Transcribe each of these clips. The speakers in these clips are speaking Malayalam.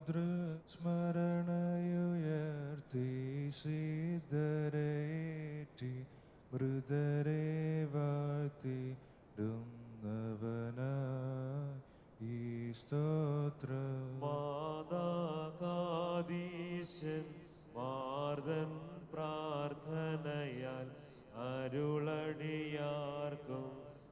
സ്മരണയുയർത്തി സിദ്ധരേറ്റി മൃതരെ വാഴ്ത്തിടുന്നവനായി ഈ സ്തോത്രം മാതാകാദീശൻ മാർദൻ പ്രാർത്ഥനയാൽ അരുളടിയാർക്കും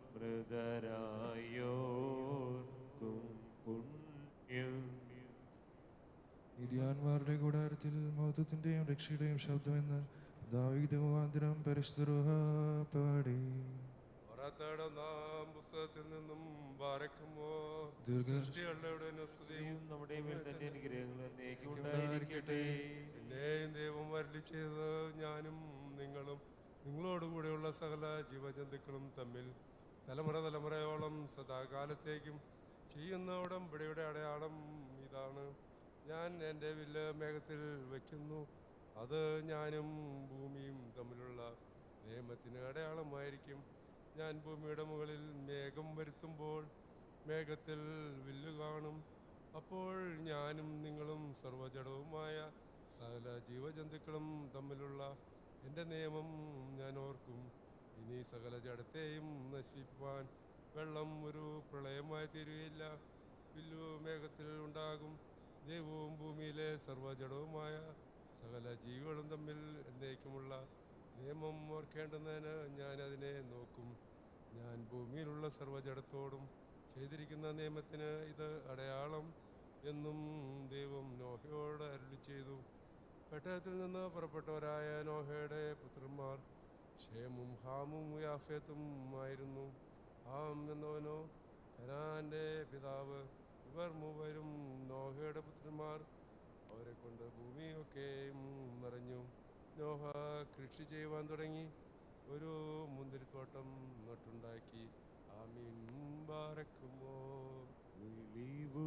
മൃതരായോർക്കും പുണ്യം നീതിയാന്മാരുടെ കൂടാരത്തിൽ മൗതത്തിന്റെയും രക്ഷയുടെയും ശബ്ദമെന്ന് ദാവീദ് മുഖാന്തരം പരിശുദ്ധ പാടി പുറത്തേടെ നാം പുസ്തകത്തിൽ നിന്നും പാരക്കുമോ ദീർഘ- സൃഷ്ടികളുടെ സ്തുതിയും നമ്മുടെ മേൽ തന്നെ അനുഗ്രഹങ്ങൾ എന്നേക്കും ഉണ്ടായിരിക്കട്ടെ എന്നെയും ദൈവം വരളി ചെയ്ത് ഞാനും നിങ്ങളും നിങ്ങളോടുകൂടെയുള്ള സകല ജീവജന്തുക്കളും തമ്മിൽ തലമുറ തലമുറയോളം സദാകാലത്തേക്കും ചെയ്യുന്ന ഉടമ്പടിയുടെ അടയാളം ഇതാണ് ഞാൻ എൻ്റെ വില്ല് മേഘത്തിൽ വയ്ക്കുന്നു അത് ഞാനും ഭൂമിയും തമ്മിലുള്ള നിയമത്തിന് അടയാളമായിരിക്കും ഞാൻ ഭൂമിയുടെ മുകളിൽ മേഘം വരുത്തുമ്പോൾ മേഘത്തിൽ വില്ല് കാണും അപ്പോൾ ഞാനും നിങ്ങളും സർവ്വജടവുമായ സകല ജീവജന്തുക്കളും തമ്മിലുള്ള എൻ്റെ നിയമം ഞാൻ ഓർക്കും ഇനി സകല ജഡത്തെയും നശിപ്പിപ്പാൻ വെള്ളം ഒരു പ്രളയമായി തീരുകയില്ല വില്ലു മേഘത്തിൽ ഉണ്ടാകും ദൈവവും ഭൂമിയിലെ സർവ്വജടവുമായ സകല ജീവികളും തമ്മിൽ എന്നേക്കുമുള്ള നിയമം ഓർക്കേണ്ടുന്നതിന് ഞാൻ അതിനെ നോക്കും ഞാൻ ഭൂമിയിലുള്ള സർവ്വജടത്തോടും ചെയ്തിരിക്കുന്ന നിയമത്തിന് ഇത് അടയാളം എന്നും ദൈവം നോഹയോട് അരുളി ചെയ്തു പെട്ടകത്തിൽ നിന്ന് പുറപ്പെട്ടവരായ നോഹയുടെ പുത്രന്മാർ ഷേമും ഹാമും യാഫേത്തും ആയിരുന്നു ഹാം എന്നവനോ കനാന്റെ പിതാവ് ഇവർ മൂവരും നോഹയുടെ പുത്രന്മാർ അവരെ കൊണ്ട് ഭൂമിയൊക്കെയും നിറഞ്ഞു നോഹ കൃഷി ചെയ്യുവാൻ തുടങ്ങി ഒരു മുന്തിരിത്തോട്ടം നട്ടുണ്ടാക്കി ആമീൻ ബാരക്കുമോ വിളിവു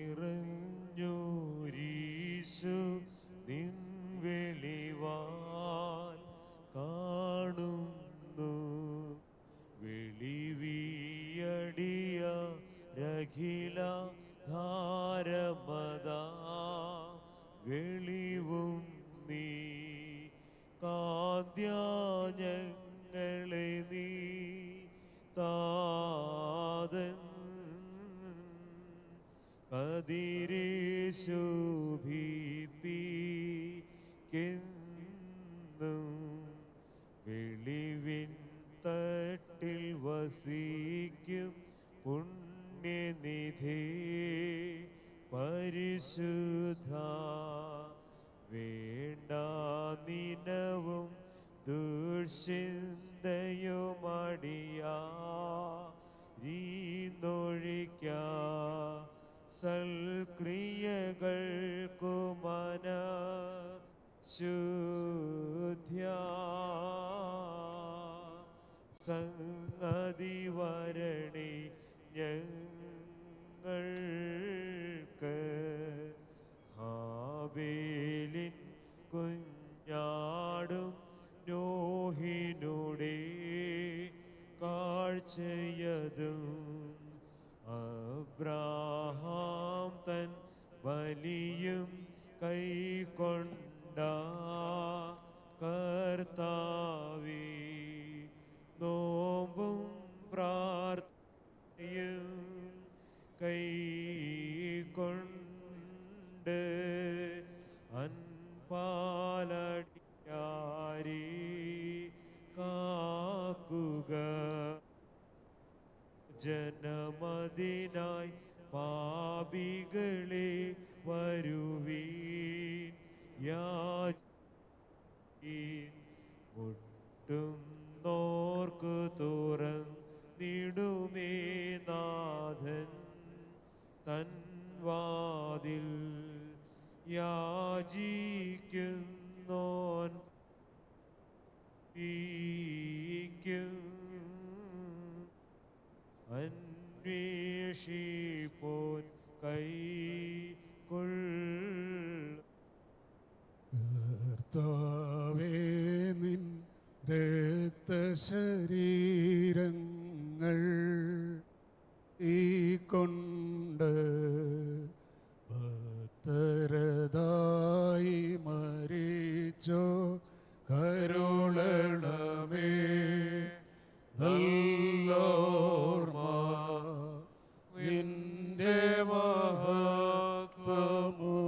നിറഞ്ഞോരീശു നിൻ വെളിവാൽ കാണുന്നു വെളിവിയടിയ രഖില ധാരമത വെളിവും നീ കാദ്യാഞങ്ങളെ നീ താതൻ കതിരേശോഭിപ്പിക്കെന്നും വെളിവിൻ തട്ടിൽ വസിക്കും പുണ്യനിധി പരിശുദ്ധ വേണ്ട നിനവും ദുർശിന്തയുമടിയാ രീന്നൊഴിക്ക സൽക്രിയകൾക്കുമന ശുദ്ധ്യ സംഗതി വരണി ഞങ്ങൾക്ക് ഹാബേലിൻ കുഞ്ഞാടും നോഹിനുടെ കാഴ്ചയതും അബ്രാഹാം തൻ ബലിയും കൈക്കൊണ്ട കർത്താവി നോമ്പും പ്രാർത്ഥനയും കൈക്കൊണ്ട് അൻപാലടിയാരി കാക്കുക ജനമതിനായി പാപികളെ വരുവീൻ യാചീൻ മുട്ടും നോർക്കു തുറന്നിടുമേ നാഥൻ തൻ വാതിൽ യാചിക്കുന്നോൻ ഈക്കും അന്വേഷിപ്പോൻ കൈ കൊള്ള കർത്താവേ നിൻ രക്തശരീരങ്ങൾ ഈ കൊണ്ട് ഭക്തരെ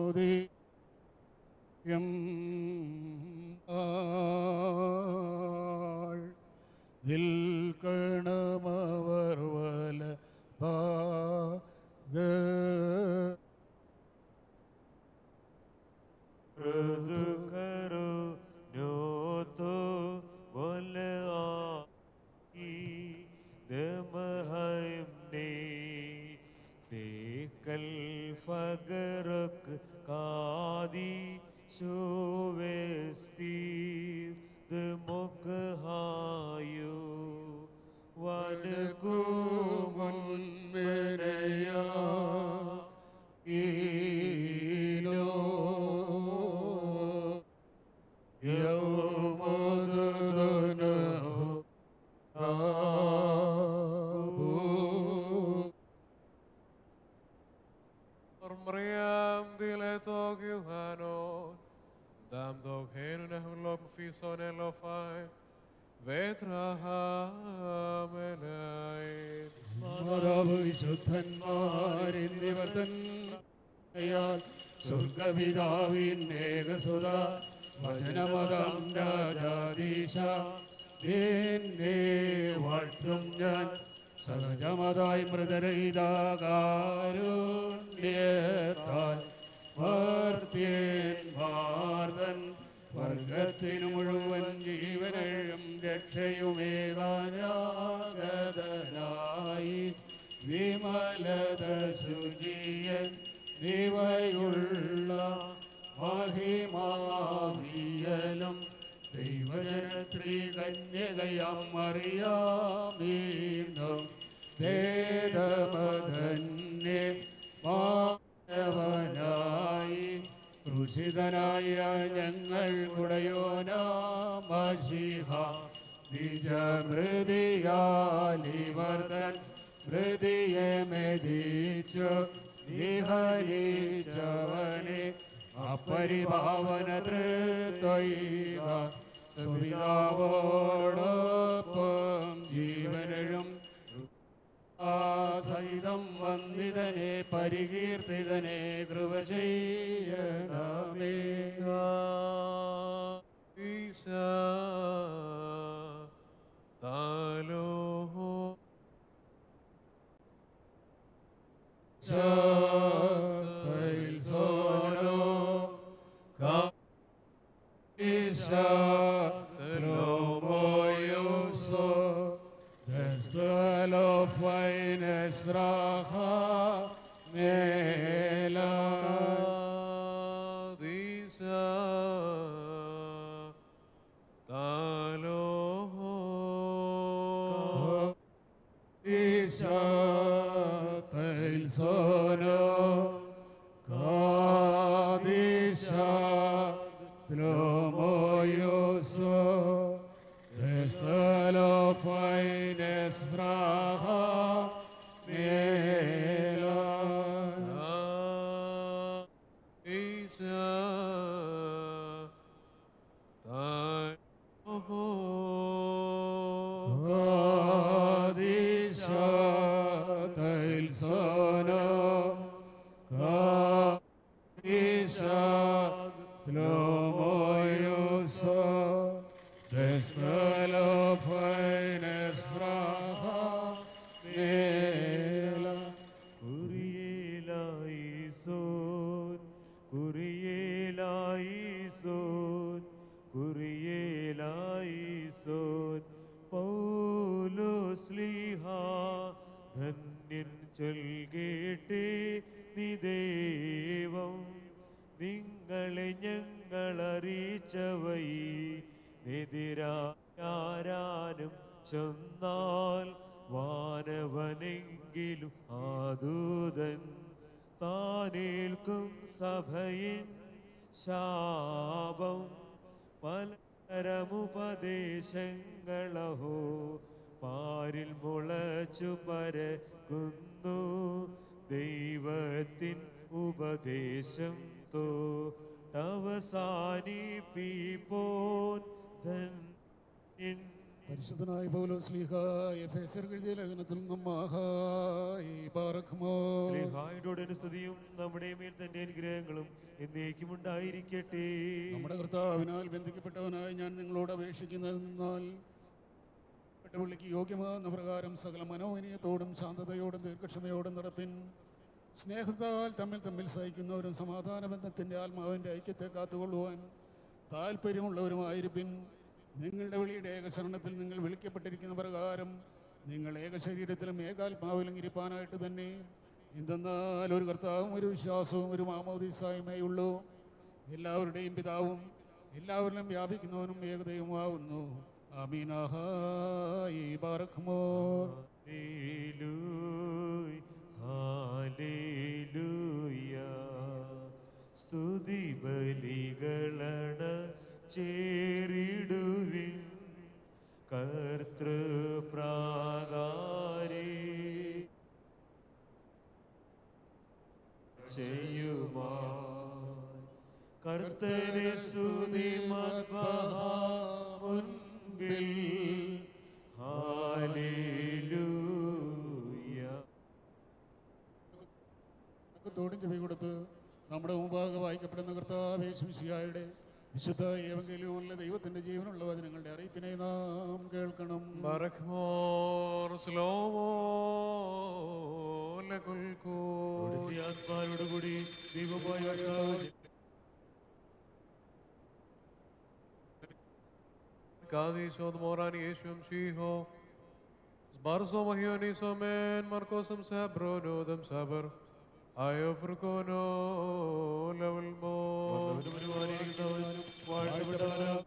സ്തുതി യം ആൾ നിൽക്കണമവർ വല ഭാഗ മൃദുകരു ന്യോതോ വലആയി ദമഹൈംനെ തേക്കൽ ഫഗറക് Khadi ശോവസ്തീർ ദമുഖഹായോ വനകുമുൻ മുൻമനയാ ഈലോ യൗമദനഹു റാബു Mriam dile tog Yohanon, dam dog henu nehu lok fison elofai, vetraham elayin. മാതാവ് വിശുദ്ധന്മാരെന്നിവർ തൻ അയാൾ സ്വർഗപിതാവിൻ ഏകസുത വചനമതം രാജാദീശ എന്നെ വാഴ്ത്തും ഞാൻ സഹജമതായി മൃതരഹിതാകാരുണ്യത്താൽ വർത്തിയൻ ഭാർതൻ വർഗത്തിനു മുഴുവൻ ജീവനും രക്ഷയുമേകാനാഗതനായി വിമലത ശുചിയൻ ദിവയുള്ള മഹിമാവിയലും ദൈവജനത്രീ കന്യകയാം അറിയാമീന്നും വേദമധന്യേ മാനവനായി ക്രൂശിതനായ ഞങ്ങൾ കുടയോനാമശിഹ നിജമൃതിയാലിവർദ്ധൻ മൃതിയെ മെതിച്ചു നിഹരിച്ചവനെ അപരിഭാവന തൃത്വൈക സുപിതാവോടൊപ്പം ജീവനും ആ സഹിതം വന്ദിതനെ പരികീർത്തിതനെ കൃപ ചെയ്യണമേ Isa talo Santa'il sono Kaisha Lomoyuso Destalo Faines Raha Mela Isa talo Ishatel sono Kadisha Tlomoyoso Estalo Faines Raha Mela Isa talo Kadishatel sono Kadisha Tlomoyoso Estalo Faines Raha Mela കുറിയേലായിസോൻ കുറിയേലായിസോൻ കുറിയേലായിസോൻ പൗലോസ്ലിഹ ധന്യൻ ചൊൽകേട്ടേ നിദേവം നിങ്ങളെ ഞങ്ങൾ അറിയിച്ചവൈ എതിരാരാനും ചെന്നാൽ വാനവനെങ്കിലും ആദൂതൻ താനേൽക്കും സഭയിൻ ശാപം പലതരമുപദേശങ്ങളഹോ പാരിൽ മുളച്ചു പരക്കുന്നു ദൈവത്തിൻ ഉപദേശം തോ അവസാനിപ്പിപ്പോൻ ധന്യൻ പരിശുദ്ധനായ പൗലോസ്ലീഹ എഫേസർ എഴുതിയ ലേഖനത്തിൽ നിന്നും മഹായി പാറക്കുമോ സ്നേഹായുടെ സ്തുതിയും നമ്മുടെ മേൽ തന്റെ അനുഗ്രഹങ്ങളും എന്നേക്കും ഉണ്ടായിരിക്കട്ടെ നമ്മുടെ കർത്താവിനാൽ ബന്ധിക്കപ്പെട്ടവനായി ഞാൻ നിങ്ങളോട് അപേക്ഷിക്കുന്നത് നിന്നാൽ വിളിക്ക് യോഗ്യമാകുന്ന പ്രകാരം സകല മനോവിനയത്തോടും ശാന്തതയോടും ദീർഘക്ഷമയോടും നടപ്പിൻ സ്നേഹത്താൽ തമ്മിൽ തമ്മിൽ സഹിക്കുന്നവരും സമാധാന ബന്ധത്തിൻ്റെ ആത്മാവിൻ്റെ ഐക്യത്തെ കാത്തുകൊള്ളുവാൻ താല്പര്യമുള്ളവരുമായിരിപ്പിൻ നിങ്ങളുടെ വിളിയുടെ ഏകശരണത്തിൽ നിങ്ങൾ വിളിക്കപ്പെട്ടിരിക്കുന്ന പ്രകാരം നിങ്ങൾ ഏക ശരീരത്തിലും ഏകാത്മാവിലും ഇരിപ്പാനായിട്ട് തന്നെ എന്തെന്നാൽ ഒരു കർത്താവും ഒരു വിശ്വാസവും ഒരു മാമോദീസായുമേ ഉള്ളൂ എല്ലാവരുടെയും പിതാവും എല്ലാവരിലും വ്യാപിക്കുന്നവനും ഏകദൈവമാവുന്നു അമീനാഹായി ബാറഖ്മോർ ഹല്ലേലൂയ, ഹല്ലേലൂയ. സ്തുതി ബലികളണ ചേരിടുവിൻ കർത്തൃപ്രാകാരേ ചെയ്യുമാ കർത്തനെ സ്തുതി മുൻപിൽ ഹാലേലൂയ തോടും ചെവി കൊടുത്ത് നമ്മുടെ മുമ്പാകെ വായിക്കപ്പെടുന്ന കർത്താവേശുമിശിയായുടെ വിശുദ്ധ ഏവങ്കലിയുള്ള ദൈവത്തിന്റെ ജീവനുള്ള വചനങ്ങളുടെ അറിയിപ്പിനെ നാം കേൾക്കണം Barakmor slomo lekulku. ആത്മാരോടുകൂടി ദൈവമായ കർത്താവ് Kadishod morani yeshum shiho. Zbarzo mahioni somen markosum sabrono dam sabar. Ayo frukono level mo. വരുവാനിരിക്കുന്നവനും വാഴ്ത്തപ്പെട്ടവനും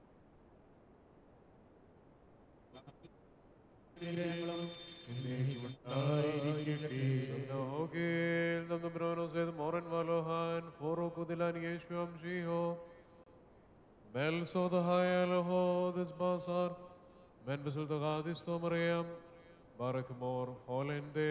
Nogil dam dam brono sed moran valohan foro kudilan yeshum shiho. Mel so the high ho this basar. Men besul the gadis to Mariam. Barak mor holende.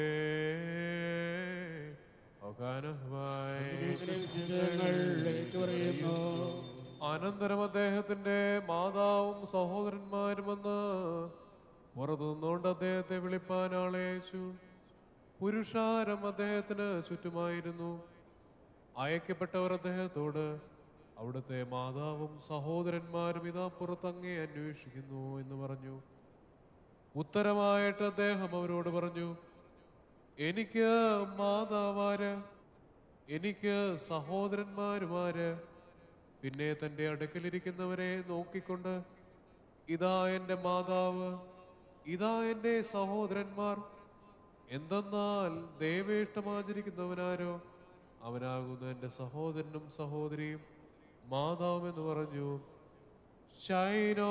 പറയുന്നു അനന്തരം അദ്ദേഹത്തിന്റെ മാതാവും സഹോദരന്മാരുമെന്ന് പുറത്തു നിന്നുകൊണ്ട് അദ്ദേഹത്തെ വിളിപ്പാൻ ആളെ അയച്ചു പുരുഷാരം അദ്ദേഹത്തിന് ചുറ്റുമായിരുന്നു അയക്കപ്പെട്ടവർ അദ്ദേഹത്തോട് അവിടുത്തെ മാതാവും സഹോദരന്മാരും ഇതാ പുറത്തങ്ങേ അന്വേഷിക്കുന്നു എന്ന് പറഞ്ഞു ഉത്തരമായിട്ട് അദ്ദേഹം അവരോട് പറഞ്ഞു എനിക്ക് മാതാവാര് എനിക്ക് സഹോദരന്മാരുമാര് പിന്നെ തൻ്റെ അടുക്കലിരിക്കുന്നവരെ നോക്കിക്കൊണ്ട് ഇതാ എൻ്റെ മാതാവ് ഇതാ എൻ്റെ സഹോദരന്മാർ എന്തെന്നാൽ ദൈവേഷ്ടമാചരിക്കുന്നവനാരോ അവനാകുന്ന എൻ്റെ സഹോദരനും സഹോദരിയും മാതാവും എന്ന് പറഞ്ഞു ശൈനോ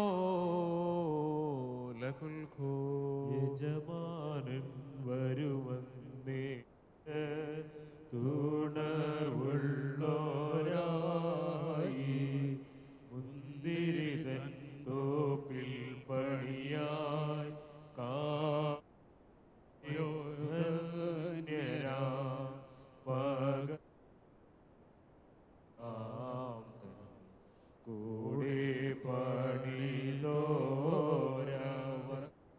ലകുൽഖോ യജമാനൻ വരുവന്നേ തുണർവുള്ളോരായി മുന്തിരി തൻ തോപ്പിൽ പണിയായി കാരോധന്യരാ പക ആം തൻ കൂടെ പണിതോരവർ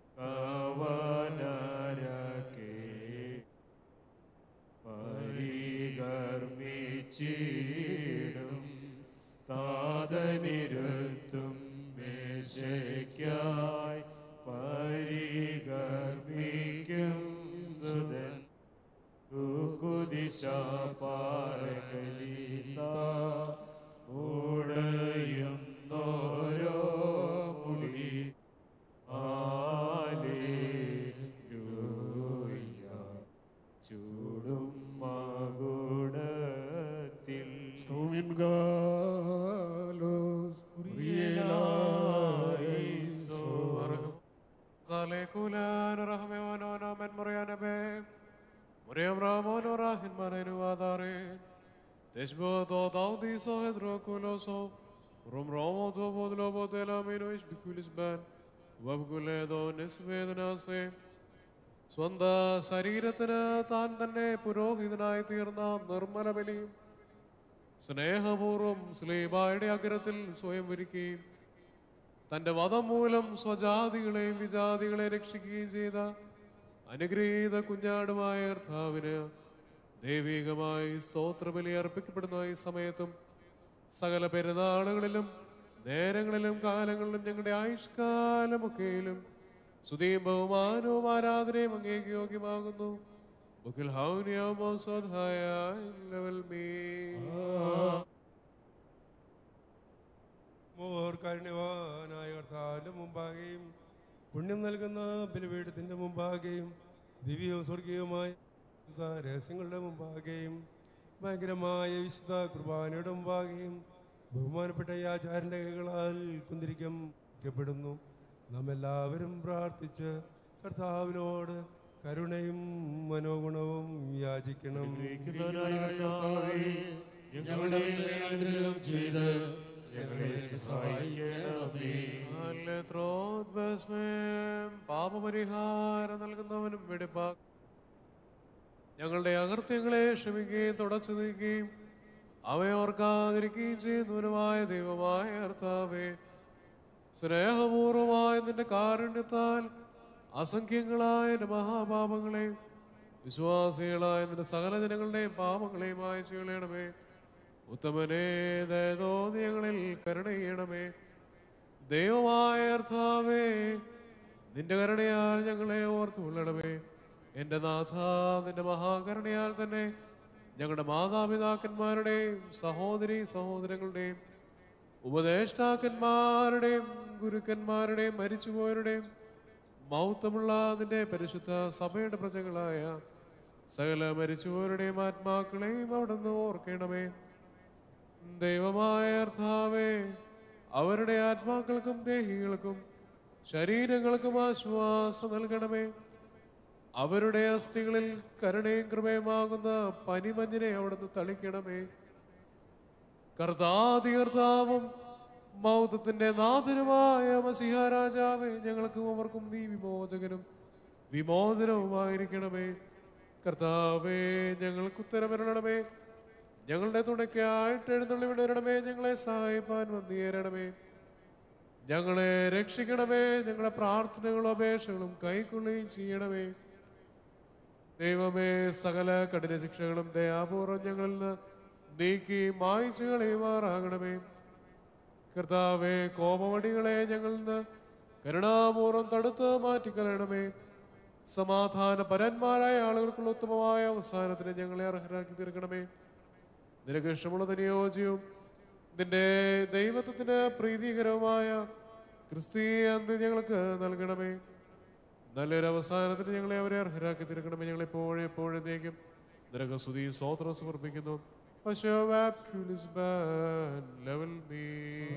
കവനരകെ പരികർമ്മിച്ചിടും താതനിരുത്തും മേശയ്ക്കായി പരികർമ്മിക്കും സുതൻ കുദിശ പാറകലിത ഉടയുന്നോരോ മുടി ആലേലൂയ ചൂടും മകുടത്തിൽ സ്തോമിൻ ഗാലോസ് കുറിയലായിസോ. Sale kulan rahme wano no men moriane be. Moriam ramono rahin manenu adare. Teshbo to daudi so hedro kuloso. Rum romo to bodlo bodela mino ish bikulis ban. Wabgule do നിസ്വേദനാസേ സ്വന്ത ശരീരത്തിന് താൻ തന്നെ പുരോഹിതനായി തീർന്ന നിർമ്മല ബലിയും സ്നേഹപൂർവം സ്ലീബായുടെ അഗ്രത്തിൽ സ്വയം ഒരുക്കുകയും തന്റെ വധം മൂലം സ്വജാതികളെയും വിജാതികളെ രക്ഷിക്കുകയും ചെയ്ത അനുഗ്രഹീത കുഞ്ഞാടുമായ കർത്താവിന് ദൈവികമായി സ്തോത്രബലി അർപ്പിക്കപ്പെടുന്ന ഈ സമയത്തും സകല പെരുന്നാളുകളിലും നേരങ്ങളിലും കാലങ്ങളിലും ഞങ്ങളുടെ ആയുഷ്കാലമൊക്കെയിലും സ്തുതിയും ബഹുമാനവും ആരാധനയും അങ്ങേക്ക് യോഗ്യമാകുന്നു ബുക്കിൽ ഹൗനിയമോ സ്വധായ ലെവൽ മീ മോർക്കാരുണ്യവാനായ കർത്താവിൻ്റെ മുമ്പാകെയും പുണ്യം നൽകുന്ന ബലിപീഠത്തിൻ്റെ മുമ്പാകെയും ദിവ്യവും സ്വർഗീയവുമായ വിശുദ്ധ രഹസ്യങ്ങളുടെ മുമ്പാകെയും ഭയങ്കരമായ വിശുദ്ധ കുർബാനയുടെ മുമ്പാകെയും ബഹുമാനപ്പെട്ട ഈ ആചാരൻ്റെ കൈകളാൽ കുന്തിരിക്കപ്പെടുന്നു നാം എല്ലാവരും പ്രാർത്ഥിച്ച് കർത്താവിനോട് കരുണയും മനോഗുണവും യാചിക്കണം ഞങ്ങളുടെ മേൽ അനുഗ്രഹം ചെയ്ത് ഞങ്ങളെ സഹായിക്കണമേ പാപപരിഹാരം നൽകുന്നവനും വെടിപ്പാ ഞങ്ങളുടെ അകൃത്യങ്ങളെ ക്ഷമിക്കുകയും തുടച്ചു നീക്കുകയും അവയെ ഓർക്കാതിരിക്കുകയും ചെയ്യുന്നവനുമായ ദൈവമായ കർത്താവേ സ്നേഹപൂർവമായ നിന്റെ കാരുണ്യത്താൽ അസംഖ്യങ്ങളായ എൻ്റെ മഹാപാപങ്ങളെയും വിശ്വാസികളായ നിന്റെ സകല ജനങ്ങളുടെയും പാപങ്ങളെയും അയച്ചു കളയണമേ ഉത്തമനേ ദയതോന്നി ഞങ്ങളിൽ കരുണ ചെയ്യണമേ ദൈവമായ കർത്താവേ നിന്റെ കരുണയാൽ ഞങ്ങളെ ഓർത്തുകൊള്ളണമേ എൻ്റെ നാഥ നിന്റെ മഹാകരുണയാൽ തന്നെ ഞങ്ങളുടെ മാതാപിതാക്കന്മാരുടെയും സഹോദരി സഹോദരങ്ങളുടെയും ഉപദേഷ്ടാക്കന്മാരുടെയും ഗുരുക്കന്മാരുടെയും മരിച്ചുപോയവരുടെയും മൗത്തമുള്ള നിന്റെ പരിശുദ്ധ സഭയുടെ പ്രജകളായ സകല മരിച്ചുപോയവരുടെയും ആത്മാക്കളെയും അവിടുന്ന് ഓർക്കണമേ ദൈവമായ അർത്ഥാവേ അവരുടെ ആത്മാക്കൾക്കും ദേഹികൾക്കും ശരീരങ്ങൾക്കും ആശ്വാസം നൽകണമേ അവരുടെ അസ്ഥികളിൽ കരുണയും കൃപയുമാകുന്ന പനിമഞ്ഞിനെ അവിടുന്ന് തളിക്കണമേ കർത്താതി കർത്താവും മൗതത്തിന്റെ നാഥനുമായ മസിഹ രാജാവേ ഞങ്ങൾക്കും അവർക്കും നീ വിമോചകനും വിമോചനവുമായിരിക്കണമേ കർത്താവേ ഞങ്ങൾക്ക് ഉത്തരവരണമേ ഞങ്ങളുടെ തുണയ്ക്കായിട്ട് എഴുന്നള്ളി വിടരണമേ ഞങ്ങളെ സഹായിപ്പാൻ വന്നേരണമേ ഞങ്ങളെ രക്ഷിക്കണമേ ഞങ്ങളുടെ പ്രാർത്ഥനകളും അപേക്ഷകളും കൈക്കൊള്ളുകയും ചെയ്യണമേ ദൈവമേ സകല കഠിന ശിക്ഷകളും ദയാപൂർവം ഞങ്ങളിൽ നിന്ന് നീക്കി മായിച്ചു കളയുമാറാകണമേ കർത്താവേ കോപവടികളെ ഞങ്ങളിൽ നിന്ന് കരുണാപൂർവം തടുത്ത് മാറ്റിക്കളയണമേ സമാധാന പരന്മാരായ ആളുകൾക്കുള്ള ഉത്തമമായ അവസാനത്തിന് ഞങ്ങളെ അർഹരാക്കി തീർക്കണമേ നിനക്ക് ഇഷ്ടമുള്ളത് അനുയോജ്യവും നിന്റെ ദൈവത്വത്തിന് പ്രീതികരവുമായ ക്രിസ്തീയ അന്ത്യം ഞങ്ങൾക്ക് നൽകണമേ നല്ലൊരു അവസാനത്തിന് ഞങ്ങളെ അവരെ അർഹരാക്കി തീർക്കണമേ ഞങ്ങളെ എപ്പോഴും എപ്പോഴും നീക്കും നിനക്ക് സ്തുതിയും സ്വോത്രം സമർപ്പിക്കുന്നു പശോ വാപ്ക്യൂലിസ് ബാൻ ലെവൽ മീ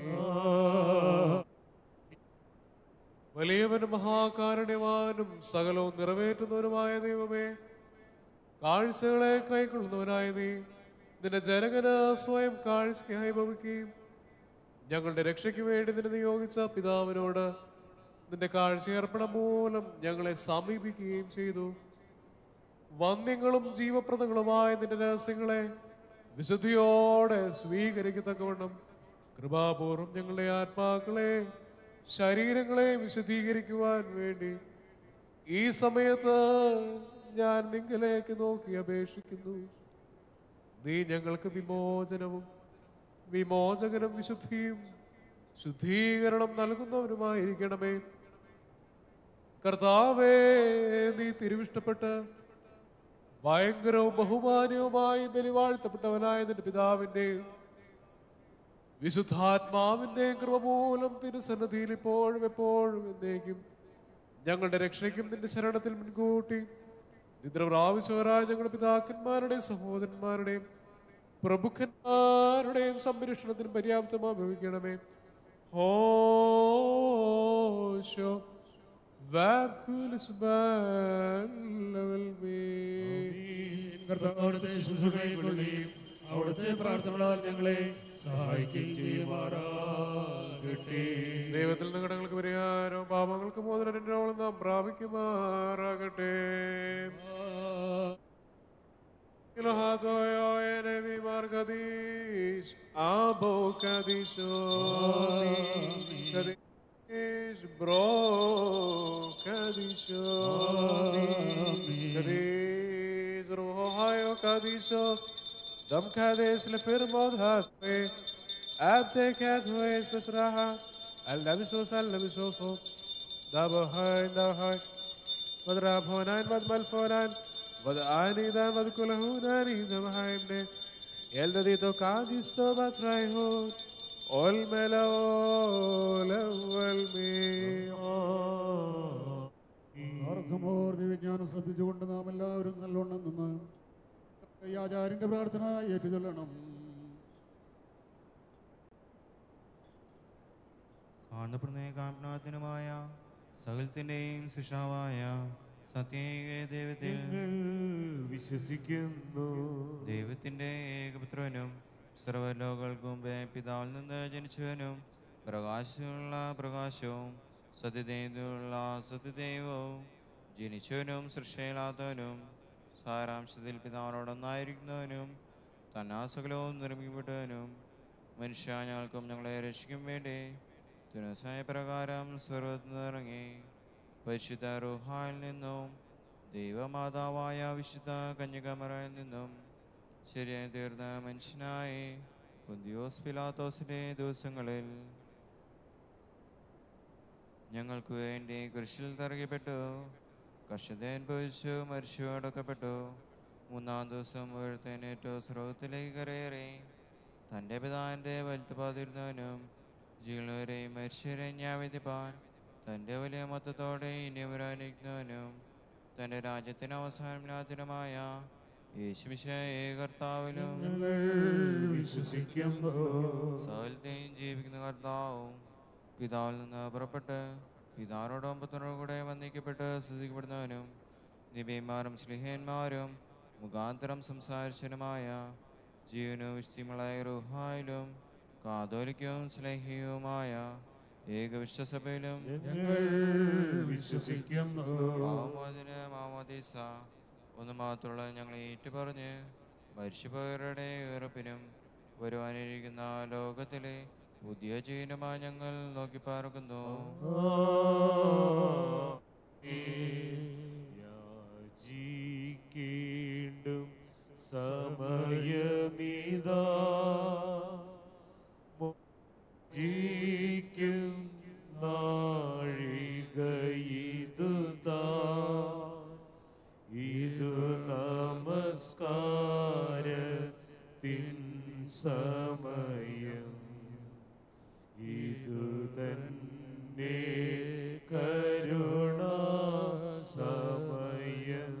വലിയവനും മഹാകാരുണ്യവാനും സകലവും നിറവേറ്റുന്നവനുമായ ദൈവമേ കാഴ്ചകളെ കൈക്കൊള്ളുന്നവനായ നീ നിന്റെ ജനകന് സ്വയം കാഴ്ചയായി ഭവിക്കുകയും ഞങ്ങളുടെ രക്ഷയ്ക്ക് വേണ്ടി നിന്നെ നിയോഗിച്ച പിതാവിനോട് നിന്റെ കാഴ്ചയർപ്പണം മൂലം ഞങ്ങളെ സമീപിക്കുകയും ചെയ്തു വന്യങ്ങളും ജീവപ്രദങ്ങളുമായ നിന്റെ രഹസ്യങ്ങളെ വിശുദ്ധിയോടെ സ്വീകരിക്കത്തക്കവണ്ണം കൃപാപൂർവം ഞങ്ങളുടെ ആത്മാക്കളെ ശരീരങ്ങളെ വിശദീകരിക്കുവാൻ വേണ്ടി ഈ സമയത്ത് ഞാൻ നിങ്ങളിലേക്ക് നോക്കി അപേക്ഷിക്കുന്നു നീ ഞങ്ങൾക്ക് വിമോചനവും വിമോചകനും വിശുദ്ധിയും ശുദ്ധീകരണം നൽകുന്നവനുമായിരിക്കണമേ കർത്താവേ നീ തിരുവിഷ്ടപ്പെട്ട് ഭയങ്കരവും ബഹുമാനവുമായി ബലിവാഴ്ത്തപ്പെട്ടവനായ നിന്റെ പിതാവിൻ്റെയും വിശുദ്ധാത്മാവിൻ്റെയും കൃപ മൂലം തിരുസന്നധിയിൽ ഇപ്പോഴും എപ്പോഴും എന്നേക്കും ഞങ്ങളുടെ രക്ഷയ്ക്കും നിന്റെ ശരണത്തിൽ മുൻകൂട്ടി നിദ്ര പ്രാപിച്ചവരായ ഞങ്ങളുടെ പിതാക്കന്മാരുടെയും സഹോദരന്മാരുടെയും പ്രഭുക്കന്മാരുടെയും സംരക്ഷണത്തിന് പര്യാപ്തമായി ഭവിക്കണമേ ഹോശോ വാക്കുലിസ് കർത്താവിടുത്തെ ശുശ്രൂഷകളെയും അവിടുത്തെ പ്രാർത്ഥനകളാൽ ഞങ്ങളെ സഹായിക്കുകയും ചെയ്യുമാറാകട്ടെ ദൈവത്തിൽ നിന്ന് കടങ്ങൾക്ക് പരിഹാരവും പാപങ്ങൾക്ക് മോദനം നാം പ്രാപിക്കുമാറാകട്ടെ Elohatoyo enevi margadis, abo kadisho. Bro, Kadisho. Kadish, Ruhayo Kadisho. Dam Kadish لفرمود هاتوي أبتك هاتوي بسرعة اللبسوس اللبسوس دابو هاي دا هاي ودراب هونان ودمل فونان ودعاني دا ودكل هوناني دم هايمني يلددي تو كاديستو باتراي هون والملول والميعاد ആർക്കുമോർ ദിവ്യജ്ഞാനം ശ്രദ്ധിച്ചുകൊണ്ട് നാം എല്ലാവരും നല്ലോണം നിന്ന് ഈ ആചാര്യന്റെ പ്രാർത്ഥന ഏറ്റുചൊല്ലണം കാണപ്പെടുന്ന കാമനാഥനുമായ സകലത്തിൻ്റെയും സൃഷ്ടാവായ സത്യേക ദൈവത്തിൽ ഞങ്ങൾ വിശ്വസിക്കുന്നു ദൈവത്തിൻ്റെ ഏകപുത്രനും സർവ്വലോകൾക്കും മുമ്പേ പിതാവിൽ നിന്ന് ജനിച്ചവനും പ്രകാശമുള്ള പ്രകാശവും സത്യദൈവമുള്ള സത്യദൈവവും ജനിച്ചവനും സൃഷ്ടിയില്ലാത്തവനും സാരാംശത്തിൽ പിതാവിനോടൊന്നായിരിക്കുന്നവനും തന്നാസകലവും നിർമ്മിക്കപ്പെട്ടവനും മനുഷ്യ ഞങ്ങൾക്കും ഞങ്ങളെ രക്ഷിക്കും വേണ്ടി തുനസായ പ്രകാരം സർവത്തിൽ നിന്നിറങ്ങി പരിശുദ്ധ റുഹായിൽ നിന്നും ദൈവമാതാവായ വിശുദ്ധ കന്യകമറയിൽ നിന്നും ശരിയായി തീർന്ന മനുഷ്യനായി കുന്തിയോസ് പിലാത്തോസിന്റെ ദിവസങ്ങളിൽ ഞങ്ങൾക്ക് വേണ്ടി കുരിശിൽ തറകപ്പെട്ടു കഷ്ടത അനുഭവിച്ചു മരിച്ചു അടക്കപ്പെട്ടു മൂന്നാം ദിവസം എഴുത്തേനേറ്റു സ്രോതത്തിലേക്ക് കരയേറി തൻ്റെ പിതാവിൻ്റെ വലുത്തുപാതിരുന്നവനും ജീവനവരെയും മരിച്ചവരെയും ന്യായവിധിപ്പാൻ തൻ്റെ വലിയ മൊത്തത്തോടെ ഇനിയവരാനിരിക്കുന്നവനും തൻ്റെ രാജ്യത്തിന് അവസാനമില്ലാത്തതിനുമായ യേശുമിശ കർത്താവിലും ഞങ്ങൾ വിശ്വസിക്കുന്നു സകലത്തെയും ജീവിക്കുന്ന കർത്താവും പിതാവിൽ നിന്ന് പുറപ്പെട്ട് പിതാവിനോടും പുത്രനോടും കൂടെ വന്ദിക്കപ്പെട്ട് സ്തുതിക്കപ്പെടുന്നവനും നിബിയന്മാരും സ്ലിഹന്മാരും മുഖാന്തരം സംസാരിച്ചനുമായ ജീവനും വിശുദ്ധിമുളായ റുഹായിലും കാതോലിക്കവും സ്നേഹിയുമായ ഏകവിശ്വസഭയിലും ഞങ്ങൾ വിശ്വസിക്കുന്നു മാമോദിന മാമോദീസ ഒന്ന് മാത്രമുള്ള ഞങ്ങൾ ഏറ്റുപറഞ്ഞ് മരിച്ചുപോയവരുടെ ഉറപ്പിനും വരുവാനിരിക്കുന്ന ലോകത്തിലെ പുതിയ ജീവനുമായി ഞങ്ങൾ നോക്കി പാർക്കുന്നു യാചിക്കേണ്ടും സമയമിതാ ജിക്കും നാഴികയിതു താ ഇതു നമസ്കാരത്തിൻ സമയം ഇതു തന്നെ കരുണ സമയം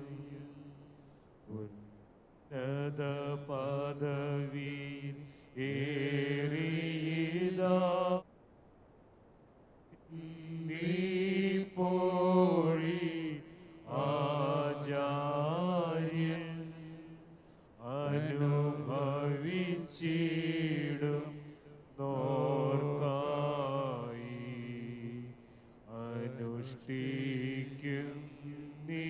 ഉന്നത പദവിയിൽ ഏറിയതാ നീ പോഴി ആചാര്യൻ അനുഭവിച്ചിടും നോർക്കായി അനുഷ്ഠിക്കും നീ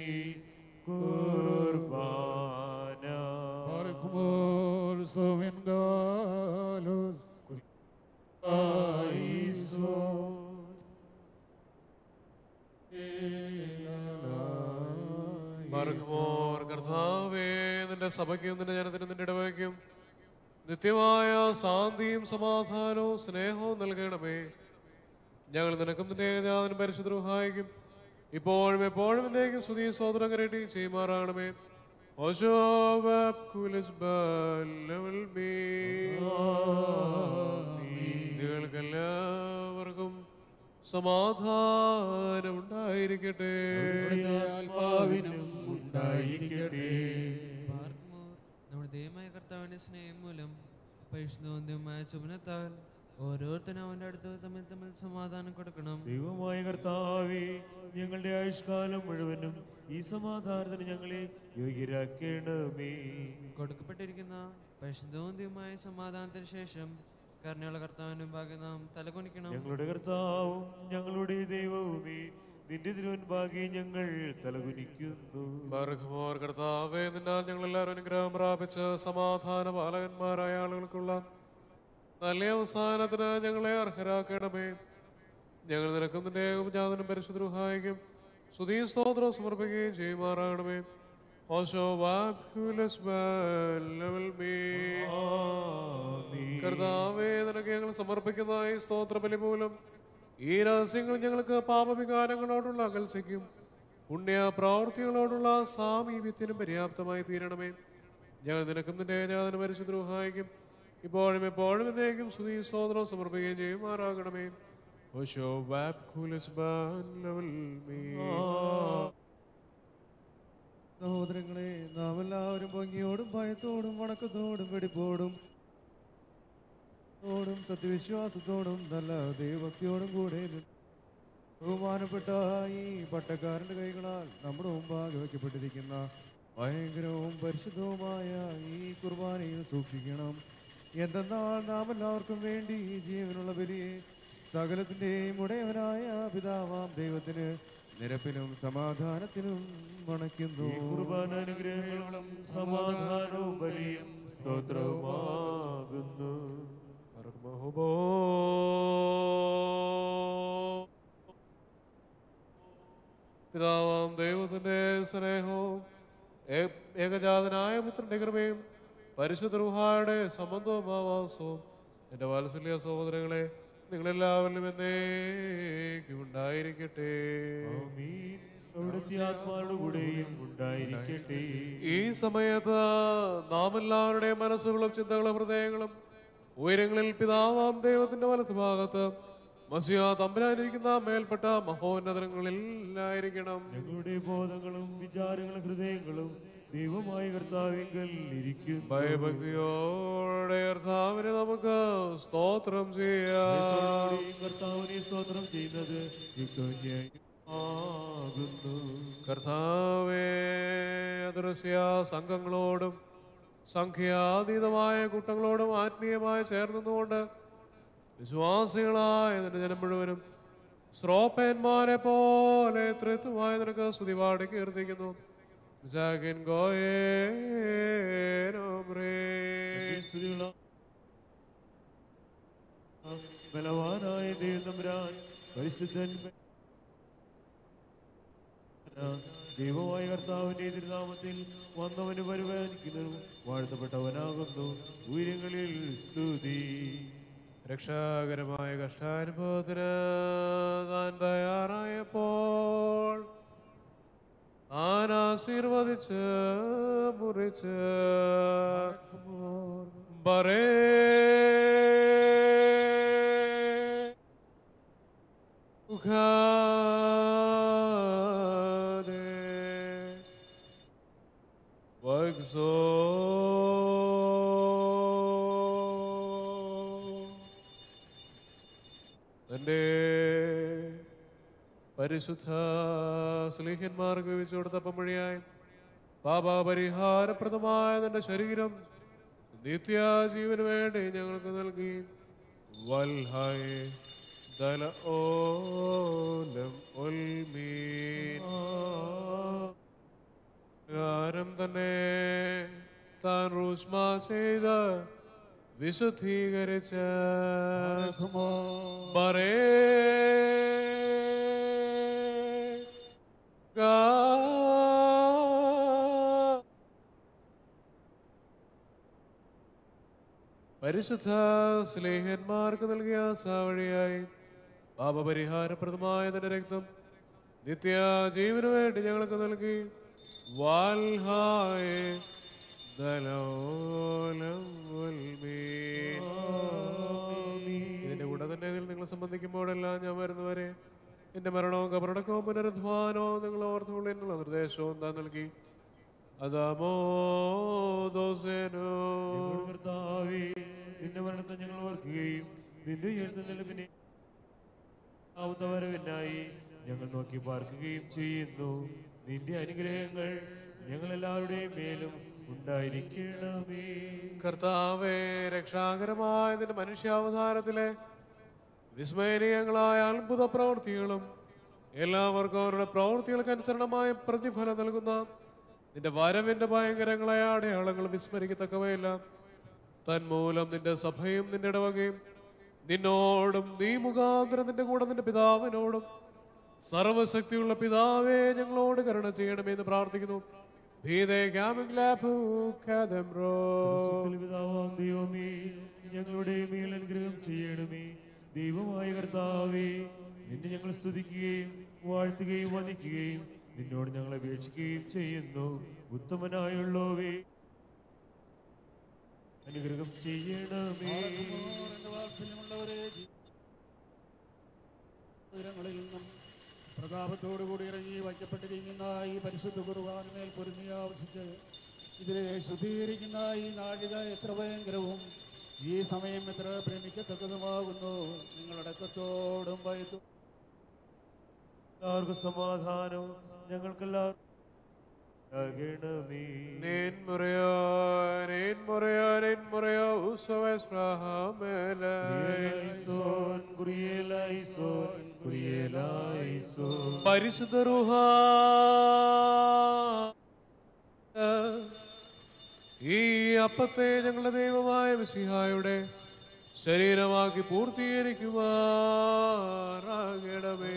കുർബാന ആർക്കുമോർ സൗമ്യൻകാലോസ് ആയിസോ മറക്കുമോർ കർത്താവേ നിന്റെ സഭയ്ക്കും നിന്റെ ജനത്തിനും നിന്റെ ഇടവയ്ക്കും നിത്യമായ ശാന്തിയും സമാധാനവും സ്നേഹവും നൽകണമേ ഞങ്ങൾ നിനക്കും നിന്റെ ഏതാനും പരിശുദ്ധ ഇപ്പോഴും എപ്പോഴും എന്നേക്കും സ്തുതിയും സോദരം കരട്ടി ചെയ്യുമാറാണമേ ഓശോ കുലിസ് നിങ്ങൾക്കെല്ലാവർക്കും സമാധാനം ഉണ്ടായിരിക്കട്ടെ അവിടുത്തെ ആത്മാവിനും ഉണ്ടായിരിക്കട്ടെ പാർക്കുമോർ നമ്മുടെ ദൈവമായ കർത്താവിന്റെ സ്നേഹം മൂലം പരിശുദ്ധമായ ചുമനത്താൽ ഓരോരുത്തരും അവന്റെ അടുത്ത് തമ്മിൽ തമ്മിൽ സമാധാനം കൊടുക്കണം ദൈവമായ കർത്താവേ ഞങ്ങളുടെ ആയുഷ്കാലം മുഴുവനും ഈ സമാധാനത്തിന് ഞങ്ങളെ യോഗ്യരാക്കണമേ കൊടുക്കപ്പെട്ടിരിക്കുന്ന പരിശുദ്ധമായ സമാധാനത്തിന് ശേഷം കരുണയുള്ള കർത്താവിന്റെ മുമ്പാകെ നാം തലകുനിക്കണം ഞങ്ങളുടെ കർത്താവും ഞങ്ങളുടെ ദൈവവുമേ നിന്റെ തിരുവൻപാകെ ഞങ്ങൾ തലകുനിക്കുന്നു ബർഗ്മോർ കർത്താവേ നിന്നാൽ ഞങ്ങൾ എല്ലാവരും അനുഗ്രഹം പ്രാപിച്ച് സമാധാന പാലകന്മാരായ ആളുകൾക്കുള്ള നല്ല അവസാനത്തിന് ഞങ്ങളെ അർഹരാക്കണമേ ഞങ്ങൾ നിനക്കും നിന്റെ ഏകജാതനും പരിശുദ്ധ സ്തുതിയും സ്തോത്രവും സമർപ്പിക്കുകയും ചെയ്യുമാറാകണമേ ഓശോ വാക്കുലസ് ലെവൽ മീ കർത്താവേ നിനക്ക് ഞങ്ങൾ സമർപ്പിക്കുന്ന ഈ സ്തോത്ര ബലി മൂലം ഈ രഹസ്യങ്ങൾ ഞങ്ങൾക്ക് പാപവികാരങ്ങളോടുള്ള അകൽസയ്ക്കും പുണ്യ പ്രവൃത്തികളോടുള്ള സാമീപ്യത്തിനും പര്യാപ്തമായി തീരണമേ ഞങ്ങൾ നിനക്കും നിന്റെ ഏജാതന പരിശുദ്രൂഹായിക്കും ഇപ്പോഴും എപ്പോഴും എന്നേക്കും സ്തുതി സ്തോത്രവും സമർപ്പിക്കുകയും ചെയ്യുമാറാകണമേ ഓശോ വാക്കുലസ് ലെവൽ മീ സഹോദരങ്ങളെ നാം എല്ലാവരും ഭംഗിയോടും ഭയത്തോടും വണക്കത്തോടും വെടിപ്പോടും ോടും സത്യവിശ്വാസത്തോടും നല്ല ദൈവഭക്തിയോടും കൂടെ നി- ബഹുമാനപ്പെട്ട ഈ പട്ടക്കാരന്റെ കൈകളാൽ നമ്മുടെ മുമ്പാകെ വയ്ക്കപ്പെട്ടിരിക്കുന്ന ഭയങ്കരവും പരിശുദ്ധവുമായ ഈ കുർബാനയിൽ സൂക്ഷിക്കണം എന്തെന്നാൽ നാം എല്ലാവർക്കും വേണ്ടി ഈ ജീവനുള്ള ബലിയെ സകലത്തിൻ്റെയും ഉടയവനായ പിതാവാം ദൈവത്തിന് നിരപ്പിനും സമാധാനത്തിനും മണയ്ക്കുന്നു ഈ കുർബാന അനുഗ്രഹങ്ങളും സമാധാനവും ബലിയും സ്തോത്രവുമാകുന്നു മഹുബോ പിതാവാം ദൈവത്തിന്റെ സ്നേഹവും ഏ- ഏകജാതനായ പുത്രന്റെ കൃപയും പരിശുദ്ധ റുഹായുടെ സംബന്ധവും ആവാസവും എൻ്റെ വാത്സല്യ സഹോദരങ്ങളെ നിങ്ങളെല്ലാവരിലും എന്നേക്കും ഉണ്ടായിരിക്കട്ടെ ആമീൻ. അവിടുത്തെ ആത്മാവുടെയും ഉണ്ടായിരിക്കട്ടെ ഈ സമയത്ത് നാം എല്ലാവരുടെയും മനസ്സുകളും ചിന്തകളും ഹൃദയങ്ങളും ഉയരങ്ങളിൽ പിതാവാം ദൈവത്തിന്റെ വലത്ത് ഭാഗത്ത് മസിയ തമ്പുരാനിരിക്കുന്ന മേൽപ്പെട്ട മഹോന്നതങ്ങളിലായിരിക്കണം ഞങ്ങളുടെ ബോധങ്ങളും വിചാരങ്ങളും ഹൃദയങ്ങളും ദൈവമായ കർത്താവിങ്കൽ ഇരിക്കുന്നു ഭയഭക്തിയോടെ കർത്താവിനെ നമുക്ക് സ്തോത്രം ചെയ്യാം ഈ കർത്താവിനെ സ്തോത്രം ചെയ്യുന്നത് യുക്തവും ന്യായവുമാകുന്നു. കർത്താവേ അദൃശ്യ സംഘങ്ങളോടും സംഖ്യാതീതമായ കൂട്ടങ്ങളോടും ആത്മീയമായി ചേർന്നുകൊണ്ട് വിശ്വാസികളായ നിന്റെ ജനം മുഴുവനും ശ്രോപ്പന്മാരെ പോലെ തൃത്വമായ നിനക്ക് സ്തുതിപാടി കീർത്തിക്കുന്നു ജാഗിൻ ഗോയേനോമ്രേ. സ്തുതിയുള്ള ബലവാനായ ദൈവതമ്പുരാൻ പരിശുദ്ധൻ ദൈവമായ കർത്താവിന്റെ തിരുനാമത്തിൽ വന്നവന് പരിപാലിക്കുന്നതും വാഴ്ത്തപ്പെട്ടവനാകുന്നു ഉയരങ്ങളിൽ സ്തുതി രക്ഷാകരമായ കഷ്ടാനുഭവത്തിന് താൻ തയ്യാറായപ്പോൾ താൻ ആശീർവദിച്ച് മുറിച്ച് ബറേ ഉഖാദേ വഗ്സോ തൻ്റെ പരിശുദ്ധ സ്ലീഹന്മാർക്ക് വെച്ചു കൊടുത്തപ്പം വഴിയായി പാപപരിഹാരപ്രദമായ തന്റെ ശരീരം നിത്യജീവന് വേണ്ടി ഞങ്ങൾക്ക് നൽകി വൽഹായ് ദല ഓലം ഉൽമീൻ പ്രകാരം തന്നെ താൻ റൂഷ്മ ചെയ്ത് വിശുദ്ധീകരിച്ച ബറേ ഗാ- പരിശുദ്ധ സ്നേഹന്മാർക്ക് നൽകിയ സാവഴിയായി പാപപരിഹാരപ്രദമായ തന്റെ രക്തം നിത്യ ജീവന് വേണ്ടി ഞങ്ങൾക്ക് നൽകി വാൽഹായ ദലോലം ഉൽമീൻ. ഇതിന്റെ കൂടെ തന്നെ ഇതിൽ നിങ്ങൾ സംബന്ധിക്കുമ്പോഴെല്ലാം ഞാൻ വരുന്നവരെ എന്റെ മരണവും കബറടക്കവും പുനരുദ്ധാനവും നിങ്ങൾ ഓർത്തുകൊള്ളു എന്നുള്ള നിർദ്ദേശവും താൻ നൽകി അതാമോ ദോസേനോ ഞങ്ങളുടെ കർത്താവേ നിന്റെ മരണത്തെ ഞങ്ങൾ ഓർക്കുകയും നിന്റെ ഉയർത്തുന്നതിന് വരവിനായി ഞങ്ങൾ നോക്കി പാർക്കുകയും ചെയ്യുന്നു നിന്റെ അനുഗ്രഹങ്ങൾ ഞങ്ങൾ എല്ലാവരുടെയും മേലും ഉണ്ടായിരിക്കണമേ കർത്താവേ രക്ഷാകരമായ നിന്റെ മനുഷ്യാവതാരത്തിലെ വിസ്മയനീയങ്ങളായ അത്ഭുത പ്രവൃത്തികളും എല്ലാവർക്കും അവരുടെ പ്രവൃത്തികൾക്ക് അനുസരണമായ പ്രതിഫലം നൽകുന്ന നിന്റെ വരവിന്റെ ഭയങ്കരങ്ങളായ അടയാളങ്ങൾ വിസ്മരിക്കത്തക്കവയില്ല തന്മൂലം നിന്റെ സഭയും നിന്റെ ഇടവകയും നിന്നോടും നീ മുഖാന്തരം നിന്റെ കൂടെ നിന്റെ പിതാവിനോടും സർവശക്തിയുള്ള പിതാവേ ഞങ്ങളോട് കരുണ ചെയ്യണമേ എന്ന് പ്രാർത്ഥിക്കുന്നു ഭീതേ പിതാവാം ദൈവമേ ഞങ്ങളുടെ മേൽ അനുഗ്രഹം ചെയ്യണമേ ദൈവമായ കർത്താവേ നിന്നെ ഞങ്ങൾ സ്തുതിക്കുകയും വാഴ്ത്തുകയും വന്ദിക്കുകയും നിന്നോട് ഞങ്ങൾ അപേക്ഷിക്കുകയും ചെയ്യുന്നു ഉത്തമനായുള്ളവേ അനുഗ്രഹം ചെയ്യണമേ എന്റെ വാത്സല്യമുള്ളവരെ ഉയരങ്ങളിൽ നിന്നും പ്രതാപത്തോടുകൂടി ഇറങ്ങി വയ്ക്കപ്പെട്ടിരിക്കുന്ന ഈ പരിശുദ്ധ കുർബാനുമേൽ പൊരുന്നി ആവശ്യിച്ച് ഇതിനെ ശുദ്ധീകരിക്കുന്ന ഈ നാഴിക എത്ര ഭയങ്കരവും ഈ സമയം എത്ര പ്രേമിക്കത്തക്കതുമാകുന്നു നിങ്ങളടക്കത്തോടും ഭയത്തും എല്ലാവർക്കും സമാധാനവും ഞങ്ങൾക്കെല്ലാവർക്കും നൽകണമേ. Nen Morea, Nen Morea, Nen Morea, Usoes Rahamele. കുരിയലൈസോൻ, കുരിയലൈസോൻ, കുരിയലൈസോൻ. പരിശുദ്ധ റുഹ ഈ അപ്പത്തെ ഞങ്ങളുടെ ദൈവമായ വിസിഹായുടെ ശരീരമാക്കി പൂർത്തീകരിക്കുവാറാകണമേ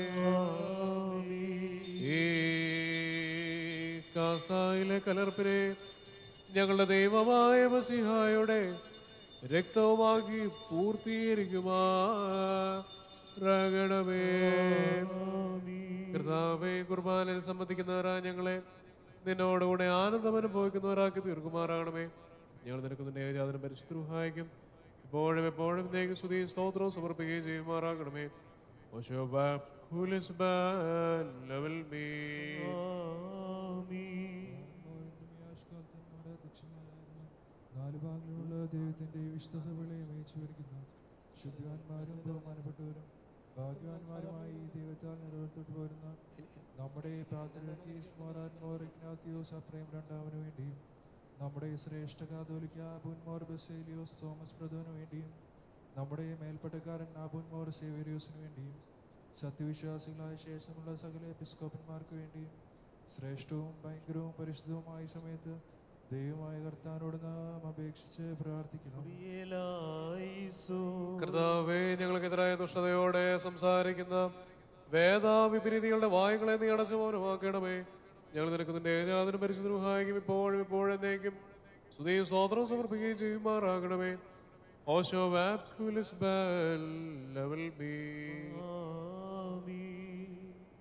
ഈ കാസായിലെ കലർപ്പിനെ ഞങ്ങളുടെ ദൈവമായ മസിഹായുടെ രക്തവുമാക്കി പൂർത്തീകരിക്കുമാറാകണമേ കർത്താവേ കുർബാനയിൽ സംബന്ധിക്കുന്നവരാ ഞങ്ങളെ നിന്നോടുകൂടെ ആനന്ദം അനുഭവിക്കുന്നവരാക്കി തീർക്കുമാറാകണമേ ഞങ്ങൾ നിനക്ക് നിന്റെ ഏജാതനം പരിശുദ്ധ സഹായിക്കും ഇപ്പോഴും എപ്പോഴും നീക്ക് സ്തുതി സ്തോത്രവും സമർപ്പിക്കുകയും ചെയ്യുമാറാകണമേ ഓശോ ബാപ് കൂലിസ് ബാൻ ലെവൽ മീ നാല് ഭാഗങ്ങളുള്ള ദൈവത്തിന്റെ വിശുദ്ധ സഭകളെ മേച്ചു വരിക്കുന്നു ശുദ്ധിവാന്മാരും ബഹുമാനപ്പെട്ടവരും ഭാഗ്യവാന്മാരുമായി ഈ ദൈവത്താൽ നിലനിർത്തിട്ട് പോരുന്ന നമ്മുടെ പ്രാർത്ഥനയ്ക്ക് സ്മോറാൻമോർ ഇഗ്നാത്തിയോസ് അപ്രയം രണ്ടാമന് വേണ്ടിയും നമ്മുടെ ശ്രേഷ്ഠ കാതോലിക്ക അബുൻമോർ ബസേലിയോസ് തോമസ് പ്രദോന് വേണ്ടിയും നമ്മുടെ മേൽപ്പട്ടക്കാരൻ അബുൻമോർ സേവേരിയോസിന് വേണ്ടിയും സത്യവിശ്വാസികളായ ശേഷമുള്ള സകല എപ്പിസ്കോപ്പന്മാർക്ക് വേണ്ടിയും ശ്രേഷ്ഠവും ഭയങ്കരവും പരിശുദ്ധവുമായ സമയത്ത് ദൈവമായ കർത്താനോട് നാം അപേക്ഷിച്ച് പ്രാർത്ഥിക്കണം കുരിയലൈസോൻ. കർത്താവേ ഞങ്ങൾക്കെതിരായ ദുഷ്ടതയോടെ സംസാരിക്കുന്ന വേദാവിപരീതികളുടെ വായുകളെ നീ അടച്ചു മൗനമാക്കണമേ ഞങ്ങൾ നിനക്ക് നിന്റെ ഏജാതിനും പരിശുദ്ധ സഹായിക്കും ഇപ്പോഴും ഇപ്പോഴും എന്നേക്കും സ്തുതിയും സ്വോത്രം സമർപ്പിക്കുകയും ചെയ്യുമാറാകണമേ ഓശോ വാപ്കുലിസ് ബെൽ ലെവൽ ബി ആമീൻ.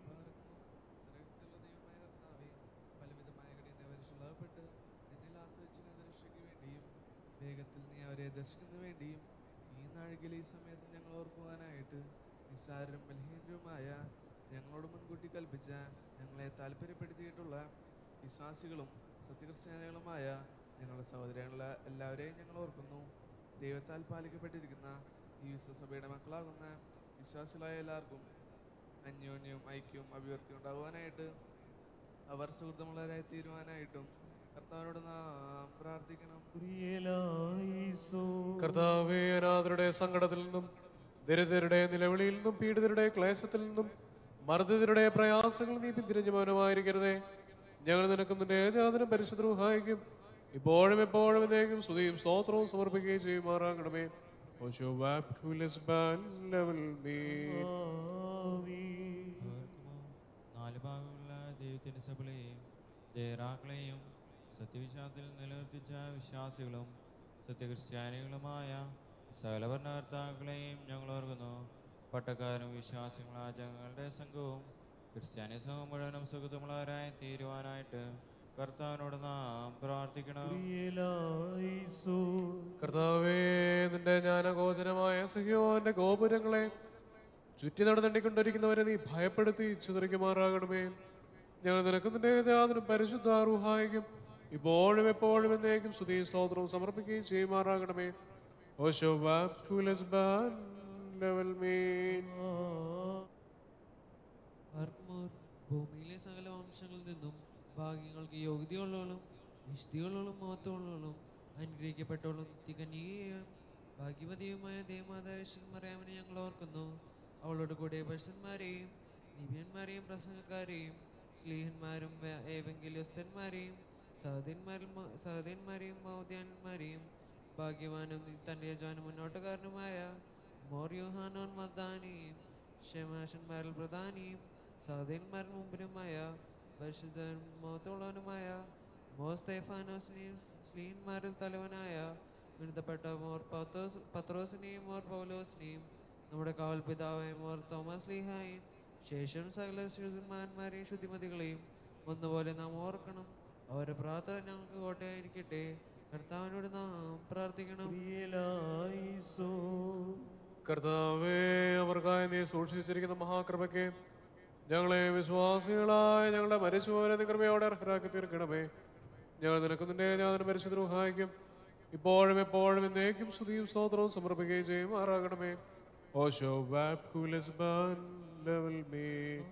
വേഗത്തിൽ നീ അവരെ ദർശിക്കുന്ന വേണ്ടിയും ഈ നാഴികയിൽ ഈ സമയത്ത് ഞങ്ങൾ ഓർക്കുവാനായിട്ട് നിസ്സാരരും ബലഹീനരുമായ ഞങ്ങളോട് മുൻകൂട്ടി കൽപ്പിച്ച ഞങ്ങളെ താല്പര്യപ്പെടുത്തിയിട്ടുള്ള വിശ്വാസികളും സത്യക്രിസ്ത്യാനികളുമായ ഞങ്ങളുടെ സഹോദരങ്ങളെ എല്ലാവരെയും ഞങ്ങൾ ഓർക്കുന്നു ദൈവത്താൽ പാലിക്കപ്പെട്ടിരിക്കുന്ന ഈ വിശ്വസഭയുടെ മക്കളാകുന്ന വിശ്വാസികളായ എല്ലാവർക്കും അന്യോന്യവും ഐക്യവും അഭിവൃദ്ധി ഉണ്ടാകുവാനായിട്ട് അവർ സുഹൃത്തുമുള്ളവരായി തീരുവാനായിട്ടും കർത്താവിനോട് നാം പ്രാർത്ഥിക്കണം കുരിയലൈസോൻ. കർത്താവേ അനാഥരുടെ സങ്കടത്തിൽ നിന്നും ദരിദ്രരുടെ നിലവിളിയിൽ നിന്നും പീഡിതരുടെ ക്ലേശത്തിൽ നിന്നും മർദ്ദിതരുടെ പ്രയാസങ്ങൾ നീ പിന്തിരിഞ്ഞു മൗനമായിരിക്കരുതേ ഞങ്ങൾ നിനക്കും നിന്റെ ഏജാതനും പരിശുദ്ധ സഹായിക്കും ഇപ്പോഴും എപ്പോഴും എന്നേക്കും സ്തുതിയും സ്തോത്രവും സമർപ്പിക്കുകയും ചെയ്യുമാറാകണമേ ഓശോ വാപ്കുലിസ് ബാൻ ലെവൽ മീ ആമീൻ. നാല് ഭാഗമുള്ള ദൈവത്തിന്റെ സഭകളെയും ജയറാക്കളെയും സത്യവിശ്വാസത്തിൽ നിലനിർത്തിച്ച വിശ്വാസികളും സത്യക്രിസ്ത്യാനികളുമായ സകല ഭരണകർത്താക്കളെയും ഞങ്ങൾ ഓർക്കുന്നു പട്ടക്കാരും വിശ്വാസികളായ ജനങ്ങളുടെ സംഘവും ക്രിസ്ത്യാനി സംഘം മുഴുവനും സുഖത്തുമുള്ളവരായി തീരുവാനായിട്ട് കർത്താവിനോട് നാം പ്രാർത്ഥിക്കണം കുരിയലൈസോൻ. കർത്താവേ നിന്റെ ജ്ഞാനഗോചരമായ സഹ്യോന്റെ ഗോപുരങ്ങളെ ചുറ്റി നടന്നിക്കൊണ്ടിരിക്കുന്നവരെ നീ ഭയപ്പെടുത്തി ചിതറിക്കുമാറാകണമേ ഞങ്ങൾ നിനക്ക് നിന്റെ യാതൊരു പരിശുദ്ധ റുഹായിക്കും ഇപ്പോഴും എപ്പോഴും എന്നേക്കും സ്തുതി സ്തോത്രവും സമർപ്പിക്കുകയും ചെയ്യുമാറാകണമേ ഓശോ വാപ്കുലസ് ബാൻ ലെവൽ മീൻ ആർക്കുമോർ ഭൂമിയിലെ സകല വംശങ്ങളിൽ നിന്നും ഭാഗ്യങ്ങൾക്ക് യോഗ്യതയുള്ളവളും വിശുദ്ധിയുള്ളവളും മഹത്വമുള്ളവളും അനുഗ്രഹിക്കപ്പെട്ടവളും തികനികയും ഭാഗ്യവതിയുമായ ദേവമാതാരേശ്വരൻ മറിയാമനെ ഞങ്ങൾ ഓർക്കുന്നു അവളോട് കൂടെ ഭക്ഷന്മാരെയും നിവ്യന്മാരെയും പ്രസംഗക്കാരെയും സ്ലീഹന്മാരും ഏവെങ്കിലിസ്തന്മാരെയും സഹോദയന്മാരും സഹോദയന്മാരെയും മൗദ്യാന്മാരെയും ഭാഗ്യവാനും തൻ്റെ യജമാനും മുന്നോട്ടുകാരനുമായ മോർ യോഹാനോൻ മദ്ദാനിയും ഷെമാഷന്മാരിൽ പ്രധാനിയും സാധീന്മാരിൽ മുമ്പിലുമായ പരിശുദ്ധൻ മോത്തോളവനുമായ മോർ സ്തേഫാനോസിനെയും സ്ലീന്മാരിൽ തലവനായ വിരുദ്ധപ്പെട്ട മോർ പത്തോസ് പത്രോസിനെയും മോർ പൗലോസിനെയും നമ്മുടെ കാവൽ പിതാവായ മോർ തോമസ് ലീഹായും ശേഷം സകല ശുദ്ധിമാന്മാരെയും ശുദ്ധിമതികളെയും ഒന്നുപോലെ നാം ഓർക്കണം അവരുടെ പ്രാർത്ഥന ഞങ്ങൾക്ക് കോട്ടയായിരിക്കട്ടെ കർത്താവിനോട് നാം പ്രാർത്ഥിക്കണം കർത്താവേ അവർക്കായി നീ സൂക്ഷിച്ചിരിക്കുന്ന മഹാകൃപയ്ക്ക് ഞങ്ങളെ വിശ്വാസികളായ ഞങ്ങളുടെ മരിച്ചുപോരെ നീ കൃപയോടെ അർഹരാക്കി തീർക്കണമേ ഞങ്ങൾ നിനക്ക് നിന്റെ ഞാൻ പരിശുദ്ധ സഹായിക്കും ഇപ്പോഴും എപ്പോഴും എന്നേക്കും സ്തുതിയും സ്തോത്രവും സമർപ്പിക്കുകയും ചെയ്യുമാറാകണമേ ഓശോ വാപ് കൂലസ്ബാൻ ലെവൽ മേ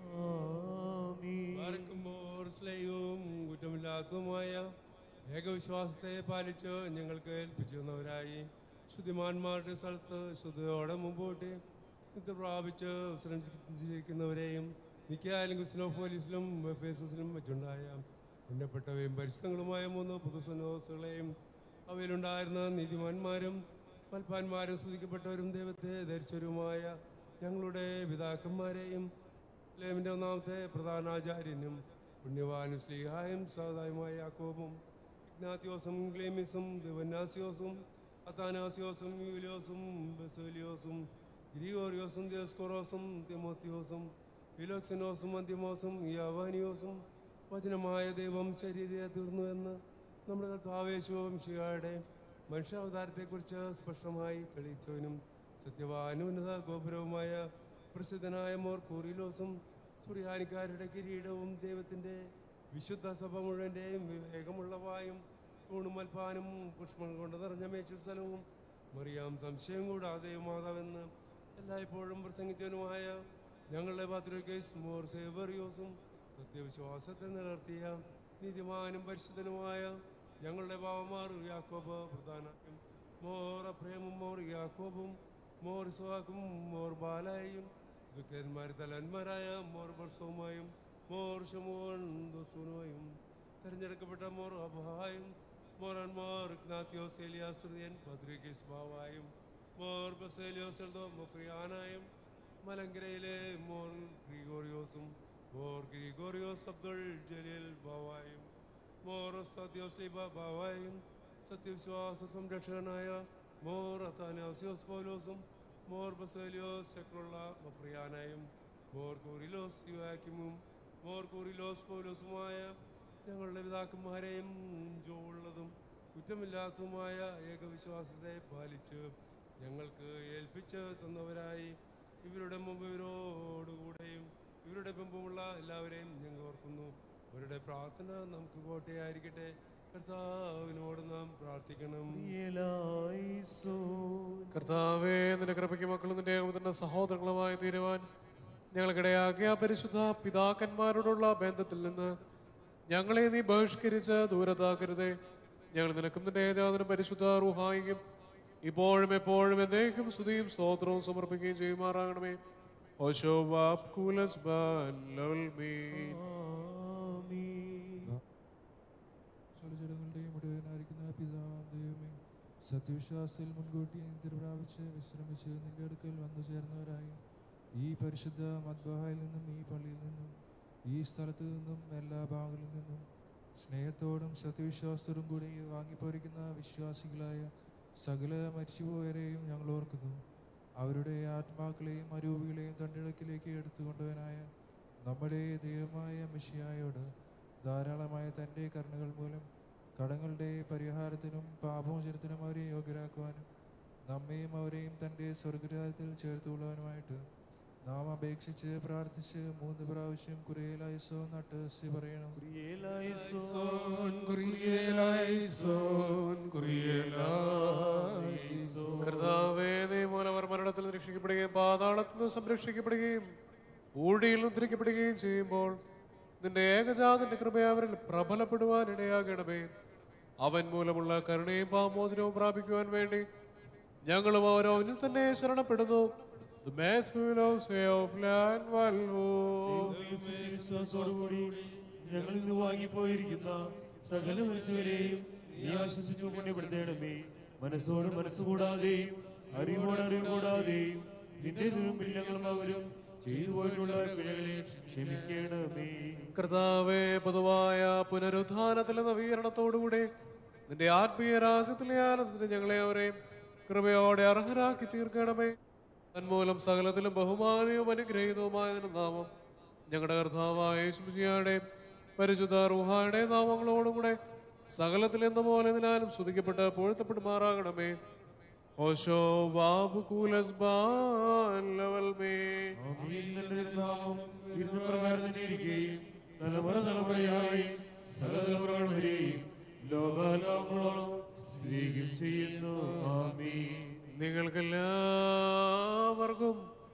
പാർക്കുമ്പോൾ സ്നേഹവും കുറ്റമില്ലാത്തതുമായ ഏകവിശ്വാസത്തെ പാലിച്ച് ഞങ്ങൾക്ക് ഏൽപ്പിച്ചു തന്നവരായി ശുദ്ധിമാന്മാരുടെ സ്ഥലത്ത് ശുദ്ധയോടെ മുമ്പോട്ട് നിത്യ പ്രാപിച്ച് വിശ്രമിച്ചിരിക്കുന്നവരെയും നിക്കായാലും ക്രിസ്ലോഫോലിസിലും എഫേസസിലും വെച്ചുണ്ടായ ഉന്നപ്പെട്ടവയും പരിശുദ്ധങ്ങളുമായ മൂന്ന് പുതുസന്നോസുകളെയും അവയിലുണ്ടായിരുന്ന നീതിമാന്മാരും മൽപ്പാന്മാരും സ്തുതിക്കപ്പെട്ടവരും ദൈവത്തെ ധരിച്ചവരുമായ ഞങ്ങളുടെ പിതാക്കന്മാരെയും ലേമിൻ്റെ ഒന്നാമത്തെ പ്രധാനാചാര്യനും പുണ്യവാനും സ്ലീഹായും സഹതായുമായ യാക്കോബും ഇഗ്നാത്യോസും ഗ്ലേമിസും ദിവന്നാസിയോസും അത്താനാസിയോസും യൂലിയോസും ബസോലിയോസും ഗ്രിഗോറിയോസും ദിയോസ്കോറോസും തിമോത്തിയോസും വിലോക്സിനോസും അന്തിമോസും യാവാനിയോസും വചനമായ ദൈവം ശരീരയെ തീർന്നു എന്ന് നമ്മുടെ കർത്താവേശവും ശിവയുടെ മനുഷ്യാവതാരത്തെക്കുറിച്ച് സ്പഷ്ടമായി തെളിയിച്ചവനും സത്യവാനുന്നത ഗോപുരവുമായ പ്രസിദ്ധനായ മോർ കൂറിലോസും സുറിയാനിക്കാരുടെ കിരീടവും ദൈവത്തിൻ്റെ വിശുദ്ധ സഭ മുഴുവൻ്റെയും വിവേകമുള്ളവായും തൂണും മൽപ്പാനും പുഷ്പം കൊണ്ട് നിറഞ്ഞ മേച്ചിൽ സ്ഥലവും മറിയാം സംശയം കൂടാതെ മാതാവെന്ന് എല്ലായ്പ്പോഴും പ്രസംഗിച്ചവനുമായ ഞങ്ങളുടെ പാത്രികേസ് മോർ സേവറിയോസും സത്യവിശ്വാസത്തെ നിലനിർത്തിയ നീതിമാനും പരിശുദ്ധനുമായ ഞങ്ങളുടെ ബാവമാർ യാക്കോബ് പ്രധാനായും മോർ അപ്രേമും മോർ യാക്കോബും മോർ ഇസ്വാക്കും മോർ ബാലായും ദുഃഖന്മാർ തലന്മാരായ മോർ ബർസവുമായും മോർ ഷമോൻ ദോസ്തുനുമായും തിരഞ്ഞെടുക്കപ്പെട്ട മോർ അബഹായും മോറന്മാർ ഇഗ്നാത്യോസ് ഏലിയാസ് തൃതീയൻ പത്രികേസ് ബാവായും മോർ ബസേലിയോസ് എൽദോ മൊഫ്രിയാനായും മലങ്കരയിലെ മോർ ഗ്രിഗോറിയോസും മോർ ഗ്രിഗോറിയോസ് അബ്ദുൾ ജലീൽ ബാവായും മോർ ഒസ്താദ്യോസ് ലീബ ബാവായും സത്യവിശ്വാസ സംരക്ഷകനായ മോർ അത്താനാസിയോസ് പൗലോസും മോർ ബസേലിയോസ് സെക്രുള്ള മഫ്രിയാനായും മോർ കൂറിലോസ് യുവാക്കിമും മോർ കൂറിലോസ് പൗലോസുമായ ഞങ്ങളുടെ പിതാക്കന്മാരെയും ജോവുള്ളതും കുറ്റമില്ലാത്തതുമായ ഏകവിശ്വാസത്തെ പാലിച്ച് ഞങ്ങൾക്ക് ഏൽപ്പിച്ച് തന്നവരായി ഇവരുടെ മുമ്പ് ഇവരോടുകൂടെയും ഇവരുടെ മുമ്പുമുള്ള എല്ലാവരെയും ഞങ്ങൾ ഓർക്കുന്നു ഇവരുടെ പ്രാർത്ഥന നമുക്ക് കോട്ടയായിരിക്കട്ടെ കർത്താവിനോട് നാം പ്രാർത്ഥിക്കണം കർത്താവേ നിന്റെ കൃപയ്ക്ക് മക്കളും നിന്റെ ഏകോപത്തിന്റെ സഹോദരങ്ങളുമായി തീരുവാൻ ഞങ്ങൾക്കിടയാക്കിയ പരിശുദ്ധ പിതാക്കന്മാരോടുള്ള ബന്ധത്തിൽ നിന്ന് ഞങ്ങളെ നീ ബഹിഷ്കരിച്ച് ദൂരത്താക്കരുതേ ഞങ്ങൾ നിനക്കും നിന്റെ ഏതാതിനും പരിശുദ്ധ റുഹായിക്കും ഇപ്പോഴും എപ്പോഴും എന്നേക്കും സ്തുതിയും സ്തോത്രവും സമർപ്പിക്കുകയും ചെയ്യുമാറാകണമേ ഓശോ വാപ് കൂലസ് ബാൻ ലവൽ മീൻ ചടങ്ങളുടെയും മുഴുവനായിരിക്കുന്ന പിതാവാം ദൈവമേ സത്യവിശ്വാസത്തിൽ മുൻകൂട്ടി നിദ്ര പ്രാപിച്ച് വിശ്രമിച്ച് നിന്റെ അടുക്കൽ വന്നു ചേർന്നവരായി ഈ പരിശുദ്ധ മദ്ബഹായിൽ നിന്നും ഈ പള്ളിയിൽ നിന്നും ഈ സ്ഥലത്തു നിന്നും എല്ലാ ഭാഗങ്ങളിൽ നിന്നും സ്നേഹത്തോടും സത്യവിശ്വാസത്തോടും കൂടി വാങ്ങിപ്പോരിക്കുന്ന വിശ്വാസികളായ സകല മരിച്ചുപോയവരെയും ഞങ്ങൾ ഓർക്കുന്നു അവരുടെ ആത്മാക്കളെയും അരൂപികളെയും തണ്ടിടക്കിലേക്ക് എടുത്തുകൊണ്ടവനായ നമ്മുടെ ദൈവമായ മിഷിയായോട് ധാരാളമായ തൻ്റെ കരുണകൾ മൂലം കടങ്ങളുടെ പരിഹാരത്തിനും പാപമോചനത്തിനും അവരെ യോഗ്യരാക്കുവാനും നമ്മയും അവരെയും തൻ്റെ സ്വർഗരാജ്യത്തിൽ ചേർത്തുകൊള്ളുവാനുമായിട്ട് നാം അപേക്ഷിച്ച് പ്രാർത്ഥിച്ച് മൂന്ന് പ്രാവശ്യം കുറിയലായുസോ നട്ട് സി പറയണം സോൻ കുറിയേലായിസോൻ കുറിയേലായിസോൻ കർത്താവേ നീ മൂലം അവർ മരണത്തിൽ നിന്ന് രക്ഷിക്കപ്പെടുകയും പാതാളത്തിൽ നിന്ന് സംരക്ഷിക്കപ്പെടുകയും ഊഴിയിൽ നിന്ന് ഉദ്ധരിക്കപ്പെടുകയും ചെയ്യുമ്പോൾ നിന്റെ ഏകജാതിന്റെ കൃപ അവരിൽ പ്രബലപ്പെടുവാൻ ഇടയാകണമേ അവൻ മൂലമുള്ള കരുണയും പാമോചനവും പ്രാപിക്കുവാൻ വേണ്ടി ഞങ്ങളും അവരോ അവനിൽ തന്നെ ശരണപ്പെടുന്നു The merciful of say of land Valvo. വിശ്വാസത്തോടുകൂടി ഞങ്ങളിൽ നിന്ന് വാങ്ങിപ്പോയിരിക്കുന്ന സകല മരിച്ചവരെയും നീ ആശ്വസിച്ചു പുണ്യപ്പെടുത്തേണമേ മനസ്സോട് മനസ്സുകൂടാതെയും അറിവോട് അറിവ് കൂടാതെയും നിന്റെ തിരുമ്പിൽ ഞങ്ങളും അവരും ചെയ്തു പോയിട്ടുള്ള പിഴകളെ ക്ഷമിക്കണമേ കർത്താവെ പൊതുവായ പുനരുത്ഥാനത്തിലെ നവീകരണത്തോടുകൂടി നിന്റെ ആത്മീയ രാജ്യത്തിലെ ആനന്ദത്തിന് ഞങ്ങളെ അവരെ കൃപയോടെ അർഹരാക്കി തീർക്കണമേ തന്മൂലം സകലത്തിലും ബഹുമാനവും അനുഗ്രഹീതവുമായ നിന്റെ നാമം ഞങ്ങളുടെ കർത്താവായ യേശുമിശിഹായുടെ പരിശുദ്ധ റുഹായുടെ നാമങ്ങളോടും കൂടെ സകലത്തിൽ എന്ന പോലെ ഇതിനാലും സ്തുതിക്കപ്പെട്ട് പൊഴുത്തപ്പെടുമാറാകണമേ ഹോശോ ബാബു കൂലസ് ബാലവൽമേ ഇരുന്ന് പ്രകാരം തന്നെ ഇരിക്കുകയും തലമുറ തലമുറയായി സകല തലമുറകൾ വരെയും ലോകാലോകങ്ങളോളം സ്ത്രീകൾ ചെയ്യുന്നു ആമീൻ നിങ്ങൾക്കെല്ലാവർക്കും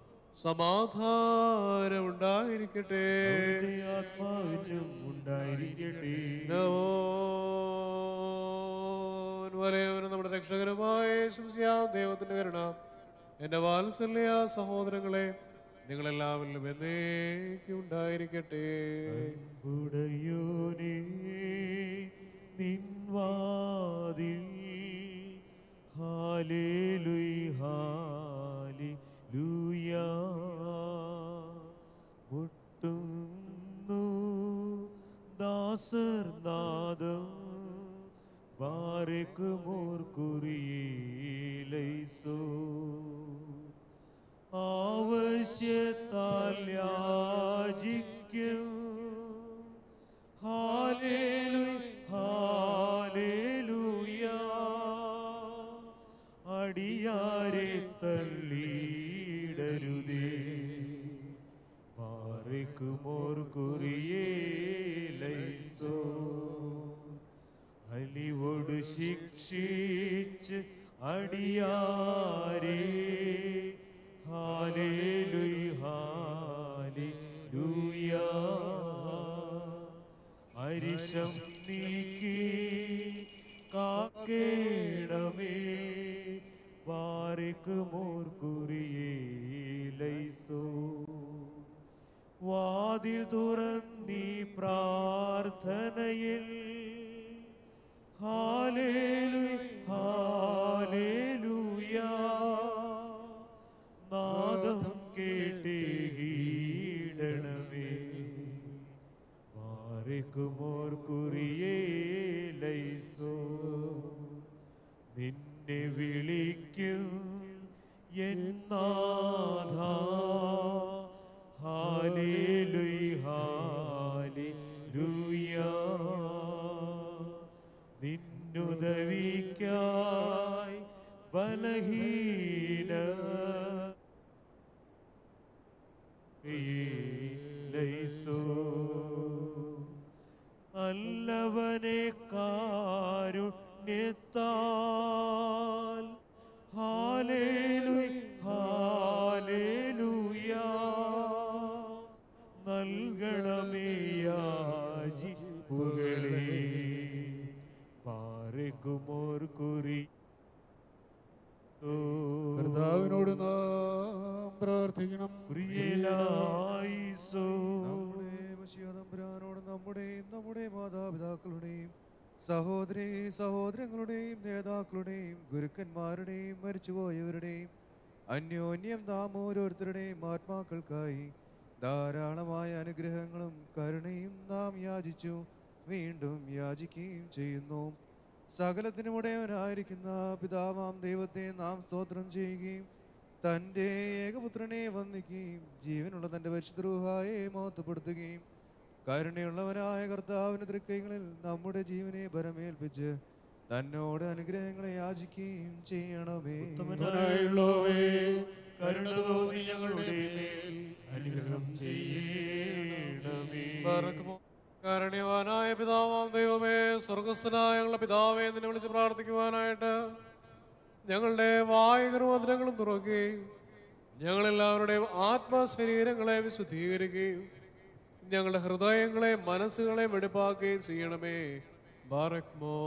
സമാധാനം ഉണ്ടായിരിക്കട്ടെ ആത്മാവിനും ഉണ്ടായിരിക്കട്ടെ വലയവനും നമ്മുടെ രക്ഷകരമായ യേശുമിശിഹാ ദൈവത്തിന്റെ കരുണ എന്റെ വാത്സല്യ സഹോദരങ്ങളെ നിങ്ങളെല്ലാവരിലും എന്നേക്കും ഉണ്ടായിരിക്കട്ടെ ഉടയോനേ നിൻവാതിൽ ഹാലേലുയ് ഹാലേലൂയാ മുട്ടുന്നു ദാസർ നാദം ബാരക്കുമോർ കുറിയേലൈസോ ആവശ്യത്താൽ യാചിക്കും ഹാലേലുയ ഹാലേലൂയ അടിയാരെ തള്ളിയിടരുതേ മാറിക്കുമോർ കുറിയേലൈസോ അലിവോട് ശിക്ഷിച്ച് അടിയാരേ ഹാലേലുയ് ഹാലേലൂയ അരിശം നീക്കി കാക്കേണമേ വാരിക്കുമോർ കുറിയേലൈസോ വാതിൽ തുറന്നീ പ്രാർത്ഥനയിൽ ഹാലേലുയ് ഹാലേലൂയ നാദം കേട്ടേടണമേ മാറിക്കുമോർ കുറിയേലൈസോ നിന്നെ വിളിക്കും എന്നാഥ ഹാലേലുയ് ഹാലേലൂയ നിന്നുദവിക്കായി ബലഹീന ലൈസോ നല്ലവനെ കാരുണ്യത്താൽ ഹാലേലുയ് ഹാലേലൂയ നൽകണമേ യാചിപ്പുകളെ പാറക്കുമോർ കുറി കർത്താവിനോട് നാം പ്രാർത്ഥിക്കണം കുറിയലായിസോ നമ്മുടെ മഷിയാതമ്പുരാനോട് നമ്മുടെയും നമ്മുടെ മാതാപിതാക്കളുടെയും സഹോദരി സഹോദരങ്ങളുടെയും നേതാക്കളുടെയും ഗുരുക്കന്മാരുടെയും മരിച്ചുപോയവരുടെയും അന്യോന്യം നാം ഓരോരുത്തരുടെയും ആത്മാക്കൾക്കായി ധാരാളമായ അനുഗ്രഹങ്ങളും കരുണയും നാം യാചിച്ചു വീണ്ടും യാചിക്കുകയും ചെയ്യുന്നു സകലത്തിനുമുടയവനായിരിക്കുന്ന പിതാവാം ദൈവത്തെ നാം സ്തോത്രം ചെയ്യുകയും തൻ്റെ ഏകപുത്രനെ വന്ദിക്കുകയും ജീവനുള്ള തൻ്റെ പരിശുദ്രൂഹായെ മഹത്വപ്പെടുത്തുകയും കരുണയുള്ളവനായ കർത്താവിൻ്റെ തൃക്കൈകളിൽ നമ്മുടെ ജീവനെ ബലമേൽപ്പിച്ച് തന്നോട് അനുഗ്രഹങ്ങളെ യാചിക്കുകയും ചെയ്യണമേ ഉത്തമനായുള്ളവേ കരുണ തോന്നി ഞങ്ങളുടെ മേൽ അനുഗ്രഹം ചെയ്യണമേ കാരണവാനായ പിതാവാം ദൈവമേ സ്വർഗസ്ഥനായ ഞങ്ങളുടെ പിതാവേ നിന്നെ വിളിച്ച് പ്രാർത്ഥിക്കുവാനായിട്ട് ഞങ്ങളുടെ വായകരും അതിരങ്ങളും തുറക്കുകയും ഞങ്ങളെല്ലാവരുടെയും ആത്മശരീരങ്ങളെ വിശുദ്ധീകരിക്കുകയും ഞങ്ങളുടെ ഹൃദയങ്ങളെ മനസ്സുകളെ വെടിപ്പാക്കുകയും ചെയ്യണമേ ബാറക്മോ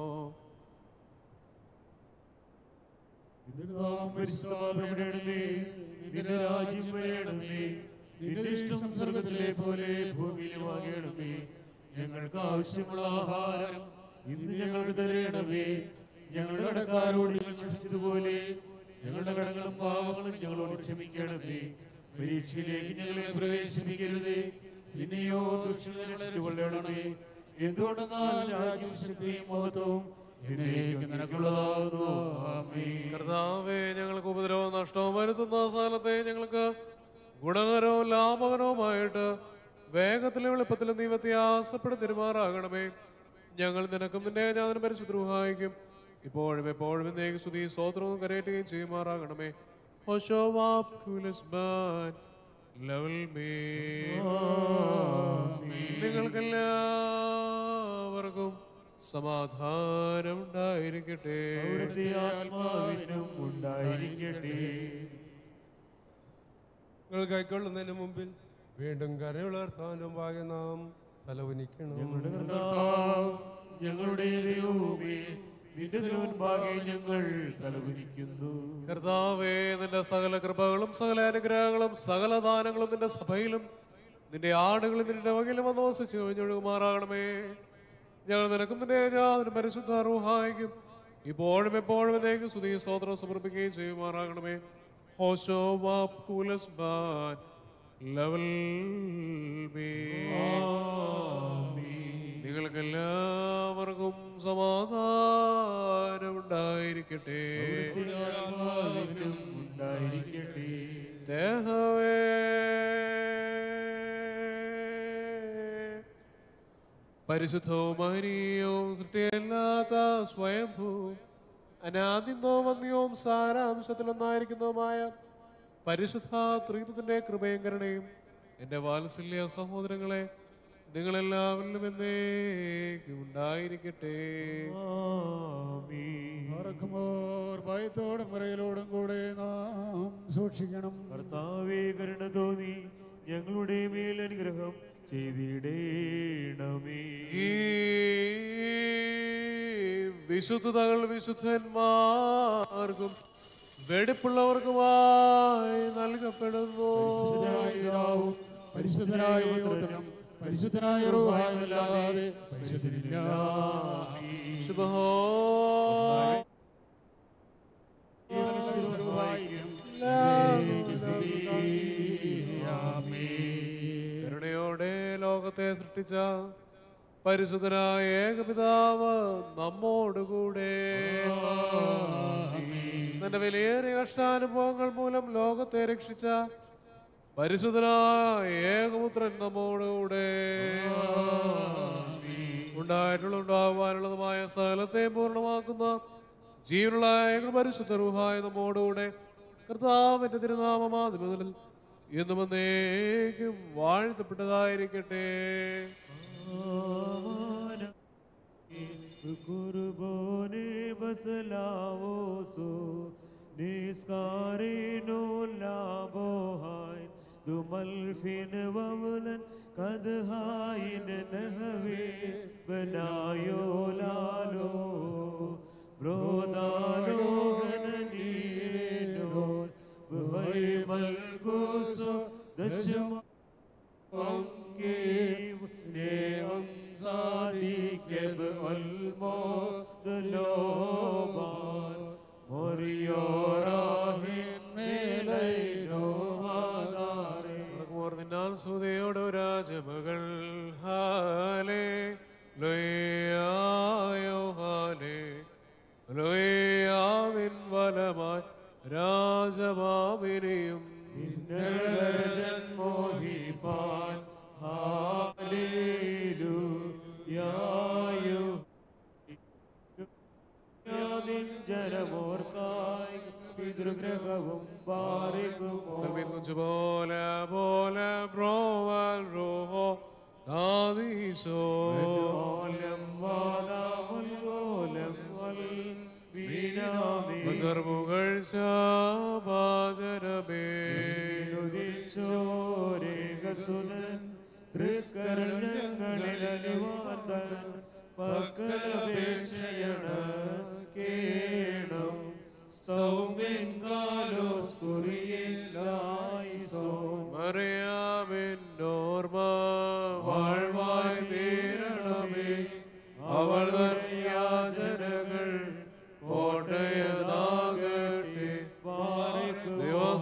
നിന്റെ നാമം പരിശുദ്ധമാക്കപ്പെടണമേ നിന്റെ രാജ്യം വരണമേ നിന്റെ ഇഷ്ടം സ്വർഗത്തിലെ പോലെ ഭൂമിയിലുമാകണമേ ഞങ്ങൾക്ക് ആവശ്യമുള്ള ആഹാരം ഇന്ന് ഞങ്ങൾക്ക് തരണമേ ഞങ്ങളുടെ കടക്കാരോട് ഞങ്ങൾ ക്ഷമിച്ചതുപോലെ ഞങ്ങളുടെ കടങ്ങളും പാവങ്ങളും ഞങ്ങളോട് ക്ഷമിക്കണമേ പരീക്ഷയിലേക്ക് ഞങ്ങളെ പ്രവേശിപ്പിക്കരുതേ പിന്നെയോ ദുഷ്ടങ്ങളെ കൊള്ളണമേ എന്തുകൊണ്ടെന്നാൽ രാജ്യം ശക്തിയും മഹത്വവും എന്നേക്കും നിനക്കുള്ളതാകുന്നു ആമേൻ കർത്താവേ ഞങ്ങൾക്ക് ഉപദ്രവവും നഷ്ടവും വരുത്തുന്ന സ്ഥലത്തെ ഞങ്ങൾക്ക് ഗുണകരവും ലാഭകരവുമായിട്ട് വേഗത്തിലും എളുപ്പത്തിലും നീ വ്യത്യാസപ്പെടുത്തി പെരുമാറാകണമേ ഞങ്ങൾ നിനക്കും നിന്റെ ഞാനും പരിശുദ്രൂഹായിക്കും ഇപ്പോഴും എപ്പോഴും എന്നേക്ക് സ്തുതി സ്തോത്രവും കരയറ്റുകയും ചെയ്യുമാറാകണമേ ലെവൽ മേ നിങ്ങൾക്കെല്ലാവർക്കും സമാധാനം ഉണ്ടായിരിക്കട്ടെ അവിടുത്തെ ആത്മാവിനും ഉണ്ടായിരിക്കട്ടെ നിങ്ങൾ കൈക്കൊള്ളുന്നതിന് മുമ്പിൽ വീണ്ടും കരയുളർത്താനും ഭാഗ്യ നാം തലവനിക്കണം ഞങ്ങളുടെ കർത്താവ് ഞങ്ങളുടെ ദൈവമേ നിന്റെ തിരുവൻപാകെ ഞങ്ങൾ തലകുനിക്കുന്നു കർത്താവേ നിന്റെ സകല കൃപകളും സകല അനുഗ്രഹങ്ങളും സകല ദാനങ്ങളും നിന്റെ സഭയിലും നിന്റെ ആടുകളും നിന്റെ വകയിലും വന്ന് വസിച്ച് കഴിഞ്ഞൊഴുകുമാറാകണമേ ഞങ്ങൾ നിനക്കും നിന്റെ ഏജാതിനും പരിശുദ്ധ റൂഹായിക്കും ഇപ്പോഴും എപ്പോഴും എന്നേക്കും സ്തുതി സ്തോത്രം സമർപ്പിക്കുകയും ചെയ്യുമാറാകണമേ ഹോശോ വാപ് കൂലസ് ബാൻ ലെവൽ നിങ്ങൾക്ക് എല്ലാവർക്കും സമാധാനം ഉണ്ടായിരിക്കട്ടെ ഉണ്ടായിരിക്കട്ടെ ദേഹവേ പരിശുദ്ധവും മഹനീയവും സൃഷ്ടിയല്ലാത്ത സ്വയംഭൂ അനാദ്യന്തവും വന്യവും സാരാംശത്തിലൊന്നായിരിക്കുന്നതുമായ പരിശുദ്ധ ത്രിത്വത്തിന്റെ കൃപയും കരുണയും എൻ്റെ വാത്സല്യ സഹോദരങ്ങളെ നിങ്ങളെല്ലാവരിലും എന്നേക്കും ഉണ്ടായിരിക്കട്ടെ മറക്കുമോർ ഭയത്തോടും വിറയലോടും കൂടെ നാം സൂക്ഷിക്കണം കർത്താവേ കരുണ തോന്നി ഞങ്ങളുടെ മേൽ അനുഗ്രഹം ചെയ്തിടേണമേ ഈ വിശുദ്ധതകൾ വിശുദ്ധന്മാർക്കും വെടിപ്പുള്ളവർക്കുമായി നൽകപ്പെടുന്നു പരിശുദ്ധനായ പിതാവും പരിശുദ്ധനായ പുത്രനും പരിശുദ്ധനായ റൂഹായുമല്ലാതെ പരിശുദ്ധനില്ല ശുഭഹോ കരുണയോടെ ലോകത്തെ സൃഷ്ടിച്ച പരിശുദ്ധനായ ഏകപിതാവ് നമ്മോടുകൂടെ തന്റെ വിലയേറിയ കഷ്ടാനുഭവങ്ങൾ മൂലം ലോകത്തെ രക്ഷിച്ച പരിശുദ്ധനായ ഏകപുത്രൻ നമ്മോടുകൂടെ ഉണ്ടായിട്ടുള്ള ഉണ്ടാകുവാനുള്ളതുമായ സകലത്തെ പൂർണ്ണമാക്കുന്ന ജീവനുള്ള ഏക പരിശുദ്ധ റൂഹായ നമ്മോടുകൂടെ കർത്താവിന്റെ തിരുനാമം ആദ്യം മുതൽ എന്നും എന്നേക്കും വാഴ്ത്തപ്പെട്ടതായിരിക്കട്ടെ കുർബോനെ ബസലാവോസോ നിസ്കാരിനോ ലാബോഹായ് ദുമൽഫിൻ വവലൻ കദ്ഹായിൻ നഹവേ ബനായോ ലാലോ ബ്രോദാലോ ഗനനീരോ ബഹൈ മൽകുസോ ദശമ നേവം സാധിക്കത് ഒൽമോദലോബാൻ മൊറിയോറാഹിൻ മേലൈനോ മാതാരേ നിന്നാൽ സുതയോട് രാജമകൾ ഹാലേ ലോയായോ ഹാലേ ലോയാവിൻ വലമായി രാജമാവിനെയും മോഹിപ്പാൻ ഹാലേലുയായോ നിൻ ജനമോർക്കായി പിതൃഗ്രഹവും പാറിക്കുമോ പോലെ പോലെ ബ്രോവൽ റോഹോ ദാദീസോ ഓലം വാദാമുൽഗോലം വൽ വീനാമേ ഗർഭുകൾ ശാപാചരമേ ചോരേകസുനൻ തൃക്കരണങ്ങളിൽ അനുവാദൻ പക്കലപേക്ഷയണ കേണം സൗമ്യൻ കാലോസ് കുറിയില്ലായിസോ മറിയാമിന്നോർമ വാഴ്വായി തീരണമേ അവൾ യാചനകൾ കോട്ടയതാകട്ടെ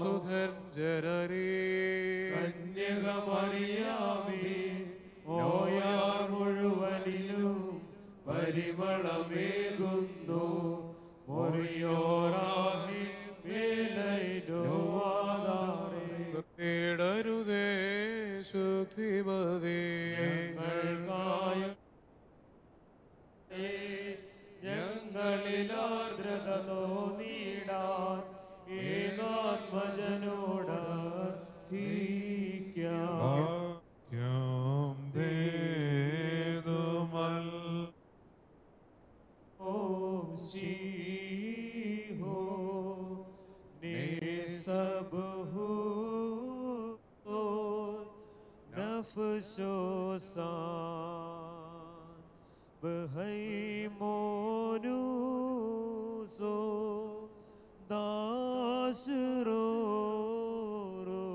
സുധൻ ജനനീ കന്യകമറിയാമേ ഓയാർ മുഴുവനിലും പരിമളമേകുന്നു മൊറിയോറാഹി മേലൈനോവാദാറേ ഇടരുതേ ശുദ്ധിമതേ ഞങ്ങൾക്കായ ഞങ്ങളിൽ ആർദ്രത തോന്നിയിടാൻ ഏകാത്മജനോട് യം ദേതുമൽ ഓം ശീഹോ ने सब हो तो नफसो सान बहै मोनु सो दासरो रो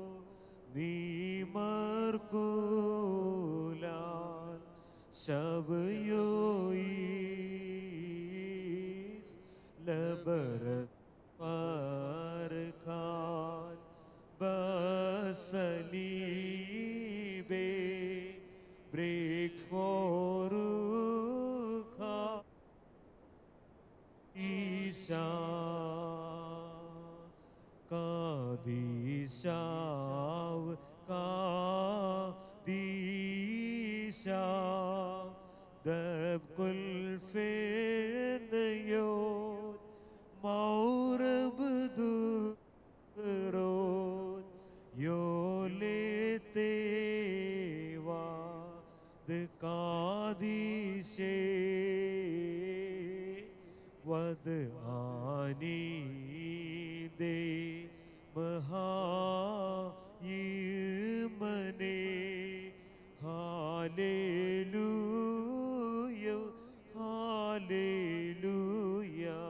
नीमर्कुलाल शब योईस लबरत पर खान बसलीबे ब्रेक फॉर खा ईशा का दिशाव का दिशा दब कुल फेन योन मौरब दुरोन यो लेते वाद कादिशे वद आनी दे महा मने हालेलुया हालेलुया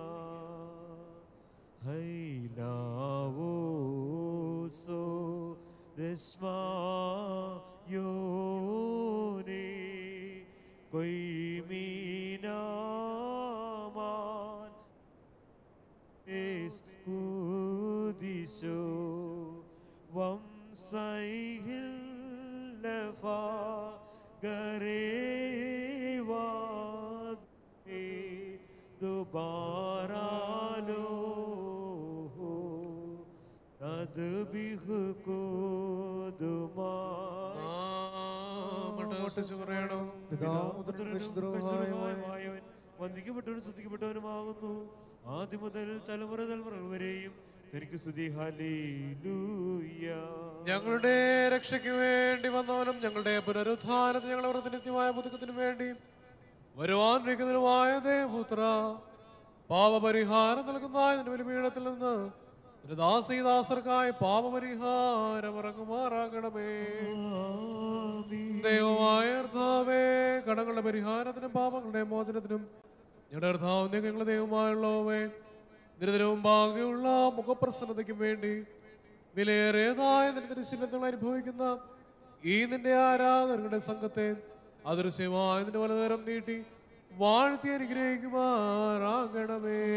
हैलावो सो दस्मा योने कोई मीना मान es kudiso vam saihil lefa garevad me dobara lo ho tad bih ko duma മട്ടഹസിച്ചു പറയണം പിതാമുദ്രനും വിശുദ്ധരുമായവൻ വന്ദിക്കപ്പെട്ടവനും സ്തുതിക്കപ്പെട്ടവനുമാകുന്നു ആദ്യം മുതൽ തലമുറ തലമുറകൾ വരെയും തനിക്ക് സ്തുതി ഹല്ലേലൂയ ഞങ്ങളുടെ രക്ഷയ്ക്ക് വേണ്ടി വന്നവനും ഞങ്ങളുടെ പുനരുദ്ധാനത്തിന് ഞങ്ങളുടെ വൃത്തിനിത്യമായ പുതുക്കത്തിനു വേണ്ടി വരുവാനിരിക്കുന്നതിനുമായ ദേവപുത്ര പാപപരിഹാരം നൽകുന്ന ഇതിന്റെ ബലിപീഠത്തിൽ നിന്ന് നിന്റെ ദാസീദാസർക്കായി പാപപരിഹാരം ഇറങ്ങുമാറാകണമേ ദൈവമായ കർത്താവേ കടങ്ങളുടെ പരിഹാരത്തിനും പാപങ്ങളുടെ മോചനത്തിനും ഞങ്ങളുടെ കർത്താവ് ഞങ്ങളുടെ ദൈവമായുള്ളവേ നിരന്തരവും ബാക്കിയുള്ള മുഖപ്രസന്നതയ്ക്കും വേണ്ടി വിലയേറിയതായ നിന്റെ തിരുശീലങ്ങൾ അനുഭവിക്കുന്ന ഈ നിന്റെ ആരാധകരുടെ സംഘത്തെ അദൃശ്യമായ നിന്റെ വലതരം നീട്ടി വാഴ്ത്തി അനുഗ്രഹിക്കുമാറാകണമേ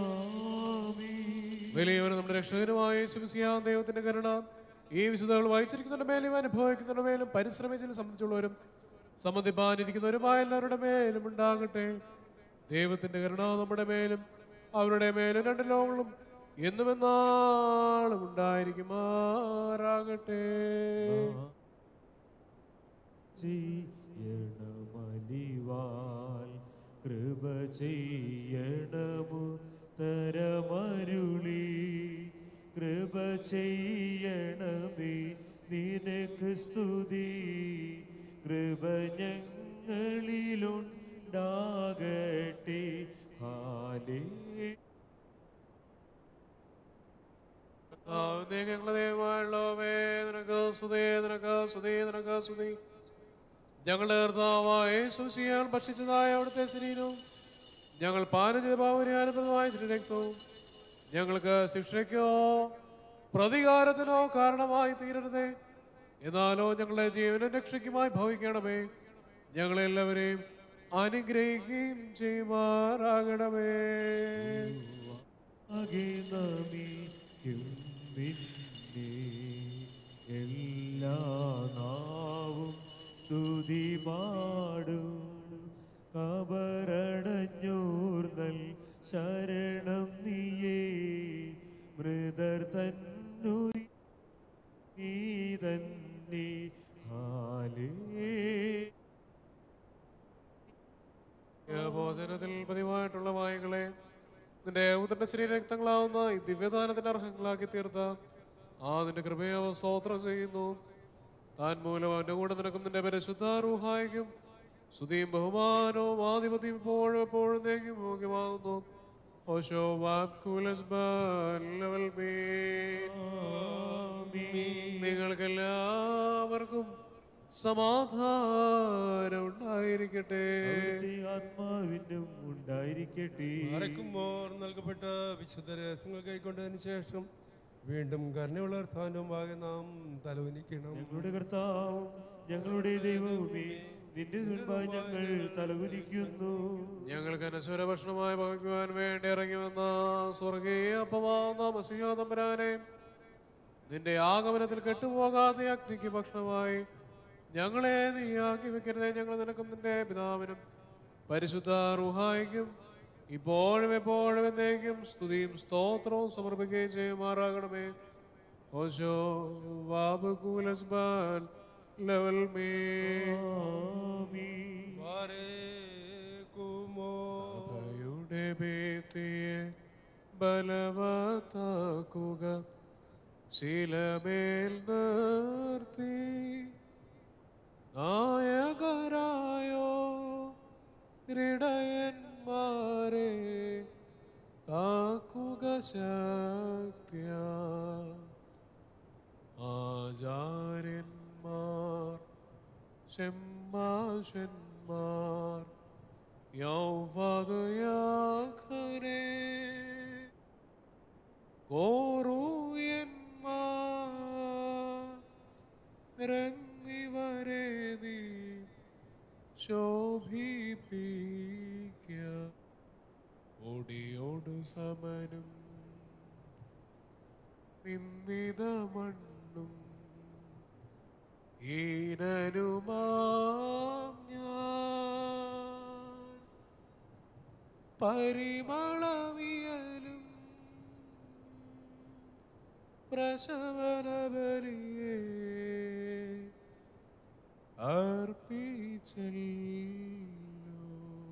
വലിയവനും നമ്മുടെ രക്ഷകനുമായ ശിവസിയാ ദൈവത്തിന്റെ കരുണ ഈ വിശുദ്ധകൾ വായിച്ചിരിക്കുന്നവരുടെ മേലും അനുഭവിക്കുന്നവരുടെ മേലും പരിശ്രമിച്ചതിനെ സംബന്ധിച്ചുള്ളവരും സംബന്ധിപ്പാനിരിക്കുന്നവരുമായ എല്ലാവരുടെ മേലും ഉണ്ടാകട്ടെ ദൈവത്തിന്റെ കരുണ നമ്മുടെ മേലും അവരുടെ മേലും രണ്ട് ലോകങ്ങളും എന്നും എന്നാളും ഉണ്ടായിരിക്കുമാറാകട്ടെ ചെയ്യണമലിവാൽ കൃപ ചെയ്യണമു തരമരുളി കൃപ ചെയ്യണമേ നിനക്ക് സ്തുതി കൃപ ഞങ്ങളിലുണ്ടാകട്ടെ ഹാലേ ഞങ്ങളുടെ ദൈവമായുള്ളവേ നിനക്ക് സ്തുതി നിനക്ക് സ്തുതി നിനക്ക് സ്തുതി ഞങ്ങളുടെ കർത്താവായ യേശുശിയാൻ ഭക്ഷിച്ചതായ അവിടുത്തെ ശരീരവും ഞങ്ങൾ പാനം ചെയ്ത പാവനാനുപ്രദമായ രക്തവും ഞങ്ങൾക്ക് ശിക്ഷയ്ക്കോ പ്രതികാരത്തിനോ കാരണമായി തീരരുതേ എന്നാലോ ഞങ്ങളുടെ ജീവനും രക്ഷയ്ക്കുമായി ഭവിക്കണമേ ഞങ്ങളെല്ലാവരെയും അനുഗ്രഹിക്കുകയും ചെയ്യുമാറാകണമേ ആകെ നമിക്കും നിന്നെ എല്ലാ നാവും സ്തുതി പാടും കബറടഞ്ഞൂർന്നൽ ശരണം നീയേ മൃദർ തന്നു നീ തന്നെ ഹാലേ ഭോജനത്തിൽ പതിവായിട്ടുള്ള വായകളെ നിന്റെ ഉത്തരന്റെ ശരീരരക്തങ്ങളാവുന്ന ഈ ദിവ്യദാനത്തിന്റെ അർഹങ്ങളാക്കി തീർത്ത ആ നിന്റെ കൃപയെ അവൻ സ്തോത്രം ചെയ്യുന്നു താൻ മൂലം അവന്റെ കൂടെ നിനക്കും നിന്റെ പരിശുദ്ധ റൂഹായിക്കും സ്തുതിയും ബഹുമാനവും ആധിപത്യം ഇപ്പോഴും എപ്പോഴും നീക്കും യോഗ്യമാകുന്നു ഓശോ വാക്കുലസ് ലെവൽ നിങ്ങൾക്കെല്ലാവർക്കും സമാധാനം ഉണ്ടായിരിക്കട്ടെ അവിടുത്തെ ആത്മാവിനും ഉണ്ടായിരിക്കട്ടെ മറക്കുമ്പോൾ നൽകപ്പെട്ട വിശുദ്ധ രഹസ്യങ്ങൾ കൈക്കൊണ്ടതിന് ശേഷം വീണ്ടും കരുണയുളർത്താനും ഭാഗ്യം നാം തലവനിക്കണം ഞങ്ങളുടെ കർത്താവും ഞങ്ങളുടെ ദൈവവുമേ നിന്റെ മുൻപായി ഞങ്ങൾ തലകുലിക്കുന്നു ഞങ്ങൾക്ക് അനശ്വര ഭക്ഷണമായി ഭവിക്കുവാൻ വേണ്ടി ഇറങ്ങി വന്ന സ്വർഗീയ അപ്പമാവുന്ന മസിഹാതമ്പരാനെ നിന്റെ ആഗമനത്തിൽ കെട്ടുപോകാത്ത അഗ്നിക്ക് ഭക്ഷണമായി ഞങ്ങളെ നീ ആക്കി വെക്കരുതേ ഞങ്ങൾ നിനക്കും നിന്റെ പിതാവിനും പരിശുദ്ധ റുഹായിക്കും ഇപ്പോഴും എപ്പോഴും എന്നേക്കും സ്തുതിയും സ്തോത്രവും സമർപ്പിക്കുകയും ചെയ്യുമാറാകണമേ ഓശോ വാബുകൂലസ്ബാൻ ലെവൽ മേ സഭയുടെ ഭീതിയെ ബലവത്താക്കുക ശീലമേൽ നിർത്തി നായകരായോ ഇടയന്മാരെ കാക്കുക ശക്തിയ ആചാര്യന്മാർ ഷെമ്മാശന്മാർ യൗവതയാഖരെ കോറൂയന്മാർ രന്നിവരെ നീ ശോഭിപ്പിക്ക ഓടിയോടു സമനും നിന്ദിത മണ്ണും ഈനനുമാം ഞാൻ പരിമളവിയലും പ്രശവനബലിയേ അർപ്പിച്ചല്ലോ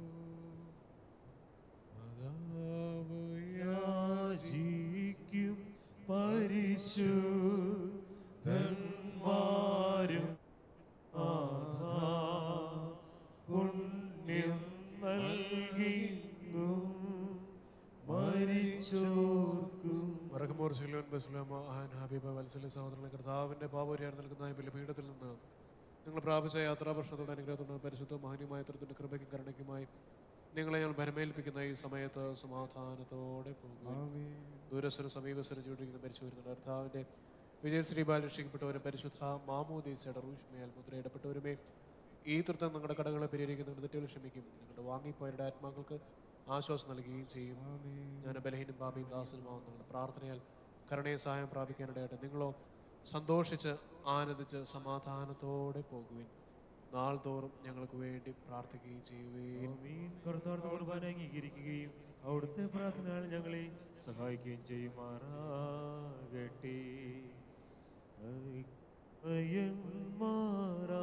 അതാവ് യാചിക്കും പരിശുദ്ധന്മാരും ആധാ പുണ്യം നൽകിങ്ങും മരിച്ചോർക്കും മറക്കുമോർ സിലോൻ ബസ്ലാമ ആൻ ഹബീബ വത്സല സഹോദരങ്ങളെ കർത്താവിന്റെ പാപരിയാർ നൽകുന്ന ഈ ബലിപീഠത്തിൽ നിന്ന് നിങ്ങൾ പ്രാപിച്ച യാത്രാപ്രശ്നത്തോടെ അനുഗ്രഹത്തോടെ പരിശുദ്ധ മഹനീയമായ തരത്തിന്റെ കൃപയ്ക്കും കരുണയ്ക്കുമായി നിങ്ങളെ ഞങ്ങൾ ഭരമേൽപ്പിക്കുന്ന ഈ സമയത്ത് സമാധാനത്തോടെ പോകുക ദൂരസ്ഥര സമീപസ്ഥര ചൂടിരിക്കുന്ന മരിച്ചു വരുന്ന കർത്താവിന്റെ വിജയ ശ്രീബാൽ രക്ഷിക്കപ്പെട്ടവരും പരിശുദ്ധ മാമോദീസയുടെ റൂഷ്മയാൽ മുദ്രയിടപ്പെട്ടവരുമേ ഈ തൃത്വം നിങ്ങളുടെ കടകളെ പരിഹരിക്കുന്ന നിങ്ങളുടെ തെറ്റുകൾ ക്ഷമിക്കും നിങ്ങളുടെ വാങ്ങിപ്പോയവരുടെ ആത്മാക്കൾക്ക് ആശ്വാസം നൽകുകയും ചെയ്യും ഞാൻ ബലഹീനും പാപിയും ദാസനുമാവും നിങ്ങളുടെ പ്രാർത്ഥനയാൽ കരുണയെ സഹായം പ്രാപിക്കാനിടയായിട്ട് നിങ്ങളോ സന്തോഷിച്ച് ആനന്ദിച്ച് സമാധാനത്തോടെ പോകുവിൻ നാൾ തോറും ഞങ്ങൾക്ക് വേണ്ടി പ്രാർത്ഥിക്കുകയും ചെയ്യുകയും ആമീൻ. കർത്താവിന്റെ കുർബാന അംഗീകരിക്കുകയും അവിടുത്തെ പ്രാർത്ഥനകൾ ഞങ്ങളെ സഹായിക്കുകയും ചെയ്യുമാറാകട്ടെ അയന്മാരാ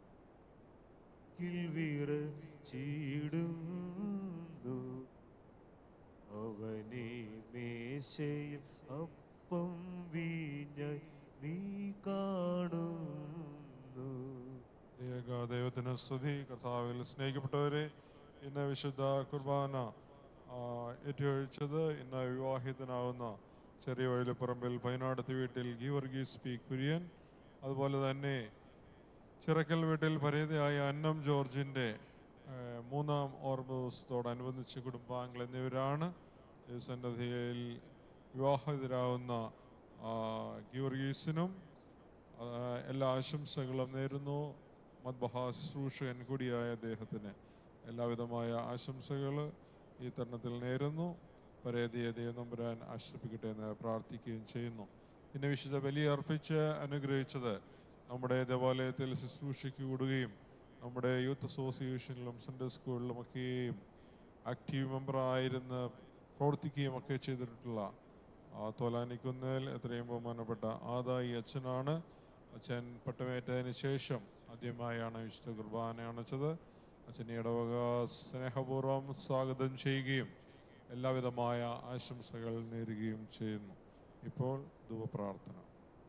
ചീടുന്നു അവനെ മേശയിൽ അപ്പം വീഞ്ഞായി നീ കാണുന്നു ഏക ദൈവത്തിന് സ്തുതി കർത്താവിൽ സ്നേഹിക്കപ്പെട്ടവരെ ഇന്ന് വിശുദ്ധ കുർബാന ആ, ഏറ്റുവഴിച്ചത് ഇന്ന് വിവാഹിതനാവുന്ന ചെറിയ വയലപ്പറമ്പിൽ പൈനാടത്ത് വീട്ടിൽ ഗീവർഗീസ് പി കുര്യൻ അതുപോലെ തന്നെ ചിറക്കൽ വീട്ടിൽ പരേതയായ അന്നം ജോർജിൻ്റെ ആ, മൂന്നാം ഓർമ്മ ദിവസത്തോടനുബന്ധിച്ച് കുടുംബാംഗങ്ങൾ എന്നിവരാണ് സന്നദ്ധയിൽ വിവാഹിതരാവുന്ന ആ, ഗീവർഗീസിനും ആ, എല്ലാ ആശംസകളും നേരുന്നു മദ്ബഹ ശുശ്രൂഷകൻ കൂടിയായ അദ്ദേഹത്തിന് എല്ലാവിധമായ ആശംസകൾ ഈ തരുണത്തിൽ നേരുന്നു പരേതിയെ ദൈവനമ്പുരാൻ ആശ്രയിപ്പിക്കട്ടെ എന്ന് പ്രാർത്ഥിക്കുകയും ചെയ്യുന്നു ഇന്ന് വിശുദ്ധ ബലിയർപ്പിച്ച് അനുഗ്രഹിച്ചത് നമ്മുടെ ദേവാലയത്തിൽ ശുശ്രൂഷയ്ക്ക് കൂടുകയും നമ്മുടെ യൂത്ത് അസോസിയേഷനിലും സൺഡേ സ്കൂളിലും ഒക്കെയും ആക്റ്റീവ് മെമ്പറായിരുന്ന് പ്രവർത്തിക്കുകയും ഒക്കെ ചെയ്തിട്ടുള്ള ആ തോലാനിക്കുന്നിൽ എത്രയും ബഹുമാനപ്പെട്ട ആദായി അച്ഛനാണ് അച്ഛൻ പട്ടമേറ്റതിന് ശേഷം ആദ്യമായാണ് വിശുദ്ധ കുർബാന അണച്ചത് അച്ഛനെ ഇടവക സ്നേഹപൂർവ്വം സ്വാഗതം ചെയ്യുകയും എല്ലാവിധമായ ആശംസകൾ നേരുകയും ചെയ്യുന്നു ഇപ്പോൾ ധൂപപ്രാർത്ഥന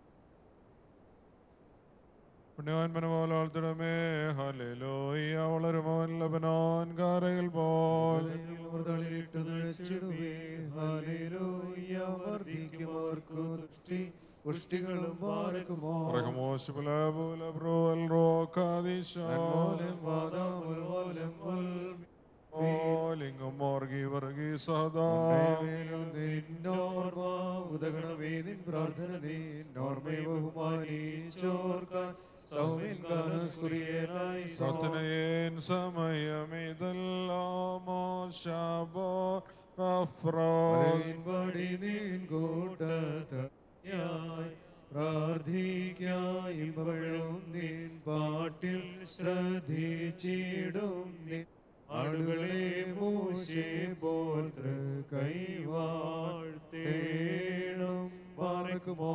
പുണ്യവാൻ മനമോലോൾത്തിടമേ ഹല്ലേലൂയ വളരുമോൻ ലബനോൻ കാരയിൽ പോൽ തളിരിട്ടു തുഴച്ചിടുവേ ഹാലേലൂയ വർദ്ധിക്കുമോർക്കു ദൃഷ്ടി പുഷ്ടികളും പാർക്കുമോ റഹമോശ് ബുലബുല ബ്രോൽ റോക്കാദിശ നന്മോലം വാദാമുൽ മോലം മുൽ ഓലിംഗം മോർഗി വർഗി സദാ മേലും നിന്നോർമ്മ ഉദകണമേ നിൻ പ്രാർത്ഥന നിന്നോർമ്മയെ ബഹുമാനിച്ചോർക്കാൻ സൗമ്യൻ കാലസ്കുറിയനായി സത്യനയേൻ സമയമിതെല്ലാമോ ശബോ റഫ്രോ പടി നീൻ കൂട്ടത്തായി പ്രാർത്ഥിക്കായി പഴം നീൻ പാട്ടിൽ ശ്രദ്ധിച്ചിടും നീ ആടുകളെ മൂശെ പോൽ കൈവാഴ്ത്തേണം പാർക്കുമോ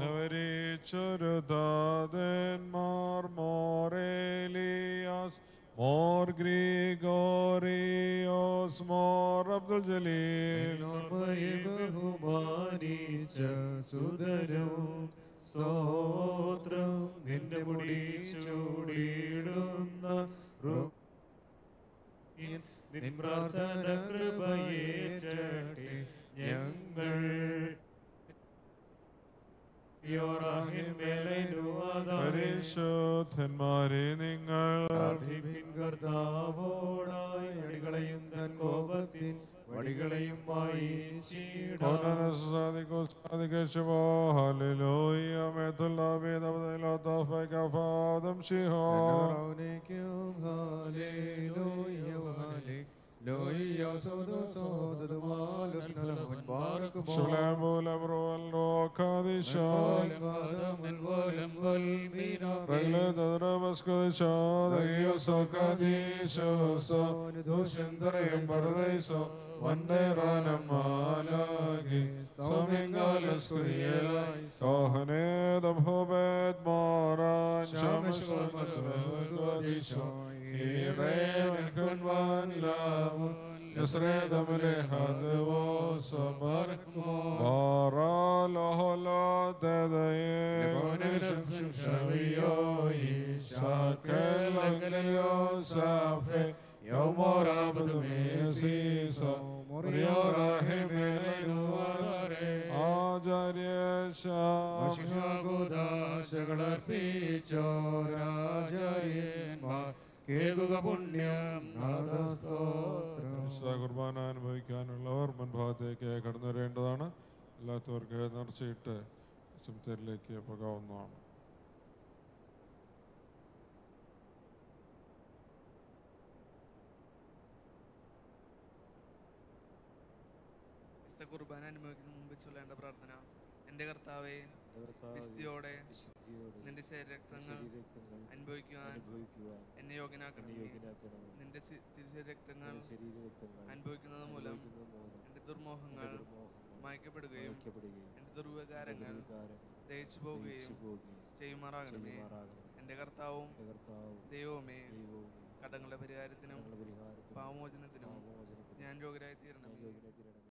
ചൊരുതാതന്മാർ മോറേലിയാസ് മോർ ഗ്രിഗോറിയോസ് മോർ അബ്ദുൽ ജലീൽ ഓർമ്മയെ ബഹുമാനിച്ച സുതരും സ്തോത്രം നിന്റെ മുടി ചൂടിയിടുന്ന റോ- നിൻ പ്രാർത്ഥന കൃപയേറ്റട്ടെ ഞങ്ങൾ യോറാഹിൻ മേലനുവാദാരേ പരിശുദ്ധന്മാരെ നിങ്ങൾ പ്രാർത്ഥിപ്പിൻ കർത്താവോടായി അടികളെയും തൻ കോപത്തിൻ വടികളെയും വായിച്ചിടാം സാധിക്കോ സാധിക്കോ ഹല്ലേലൂയ മേത്തുള്ള വേദവതയിലോ തോഫൈക ഫാദം ശിഹോ കർത്താവിനേക്കും ഹല്ലേലൂയ, ഹല്ലേലൂയ, സോദോ, സോദരമാലും നലമൻ പാർക്കുമോ. ശുലബുല ബ്രോൽ റോക്കാദിശോ വാദമൻ വലം വൽമീനാ ദോഷം തറയും പരദൈസോ വന്ദേറാനം മാലാകെ സൗമ്യങ്കാല സ്തുരിയലായി ആചാര്യശാശകളർപ്പിച്ചോ രാജാര്യന്മാർ കേകുക പുണ്യം നാദസ്തോത്രം കുർബാന അനുഭവിക്കാനുള്ളവർ മുൻഭാഗത്തേക്ക് കടന്നു വരേണ്ടതാണ് അല്ലാത്തവർക്ക് നേർച്ചയിട്ട് സംസരിലേക്ക് പോകാവുന്നതാണ് വിശുദ്ധ കുർബാന അനുഭവിക്കുന്ന മുമ്പ് ചൊല്ലേണ്ട പ്രാർത്ഥന എൻ്റെ കർത്താവെ വിശുദ്ധിയോടെ നിന്റെ ശരീരരക്തങ്ങൾ അനുഭവിക്കുവാൻ എന്നെ യോഗ്യനാക്കണമേ നിന്റെ ചി- തിരുശരീരരക്തങ്ങൾ അനുഭവിക്കുന്നത് മൂലം എൻ്റെ ദുർമോഹങ്ങൾ മായ്ക്കപ്പെടുകയും എൻ്റെ ദുർവികാരങ്ങൾ ദയിച്ചു പോവുകയും ചെയ്യുമാറാകണമേ എൻ്റെ കർത്താവും ദൈവവുമേ കടങ്ങളുടെ പരിഹാരത്തിനും പാവമോചനത്തിനും ഞാൻ യോഗ്യരായി തീരണമേ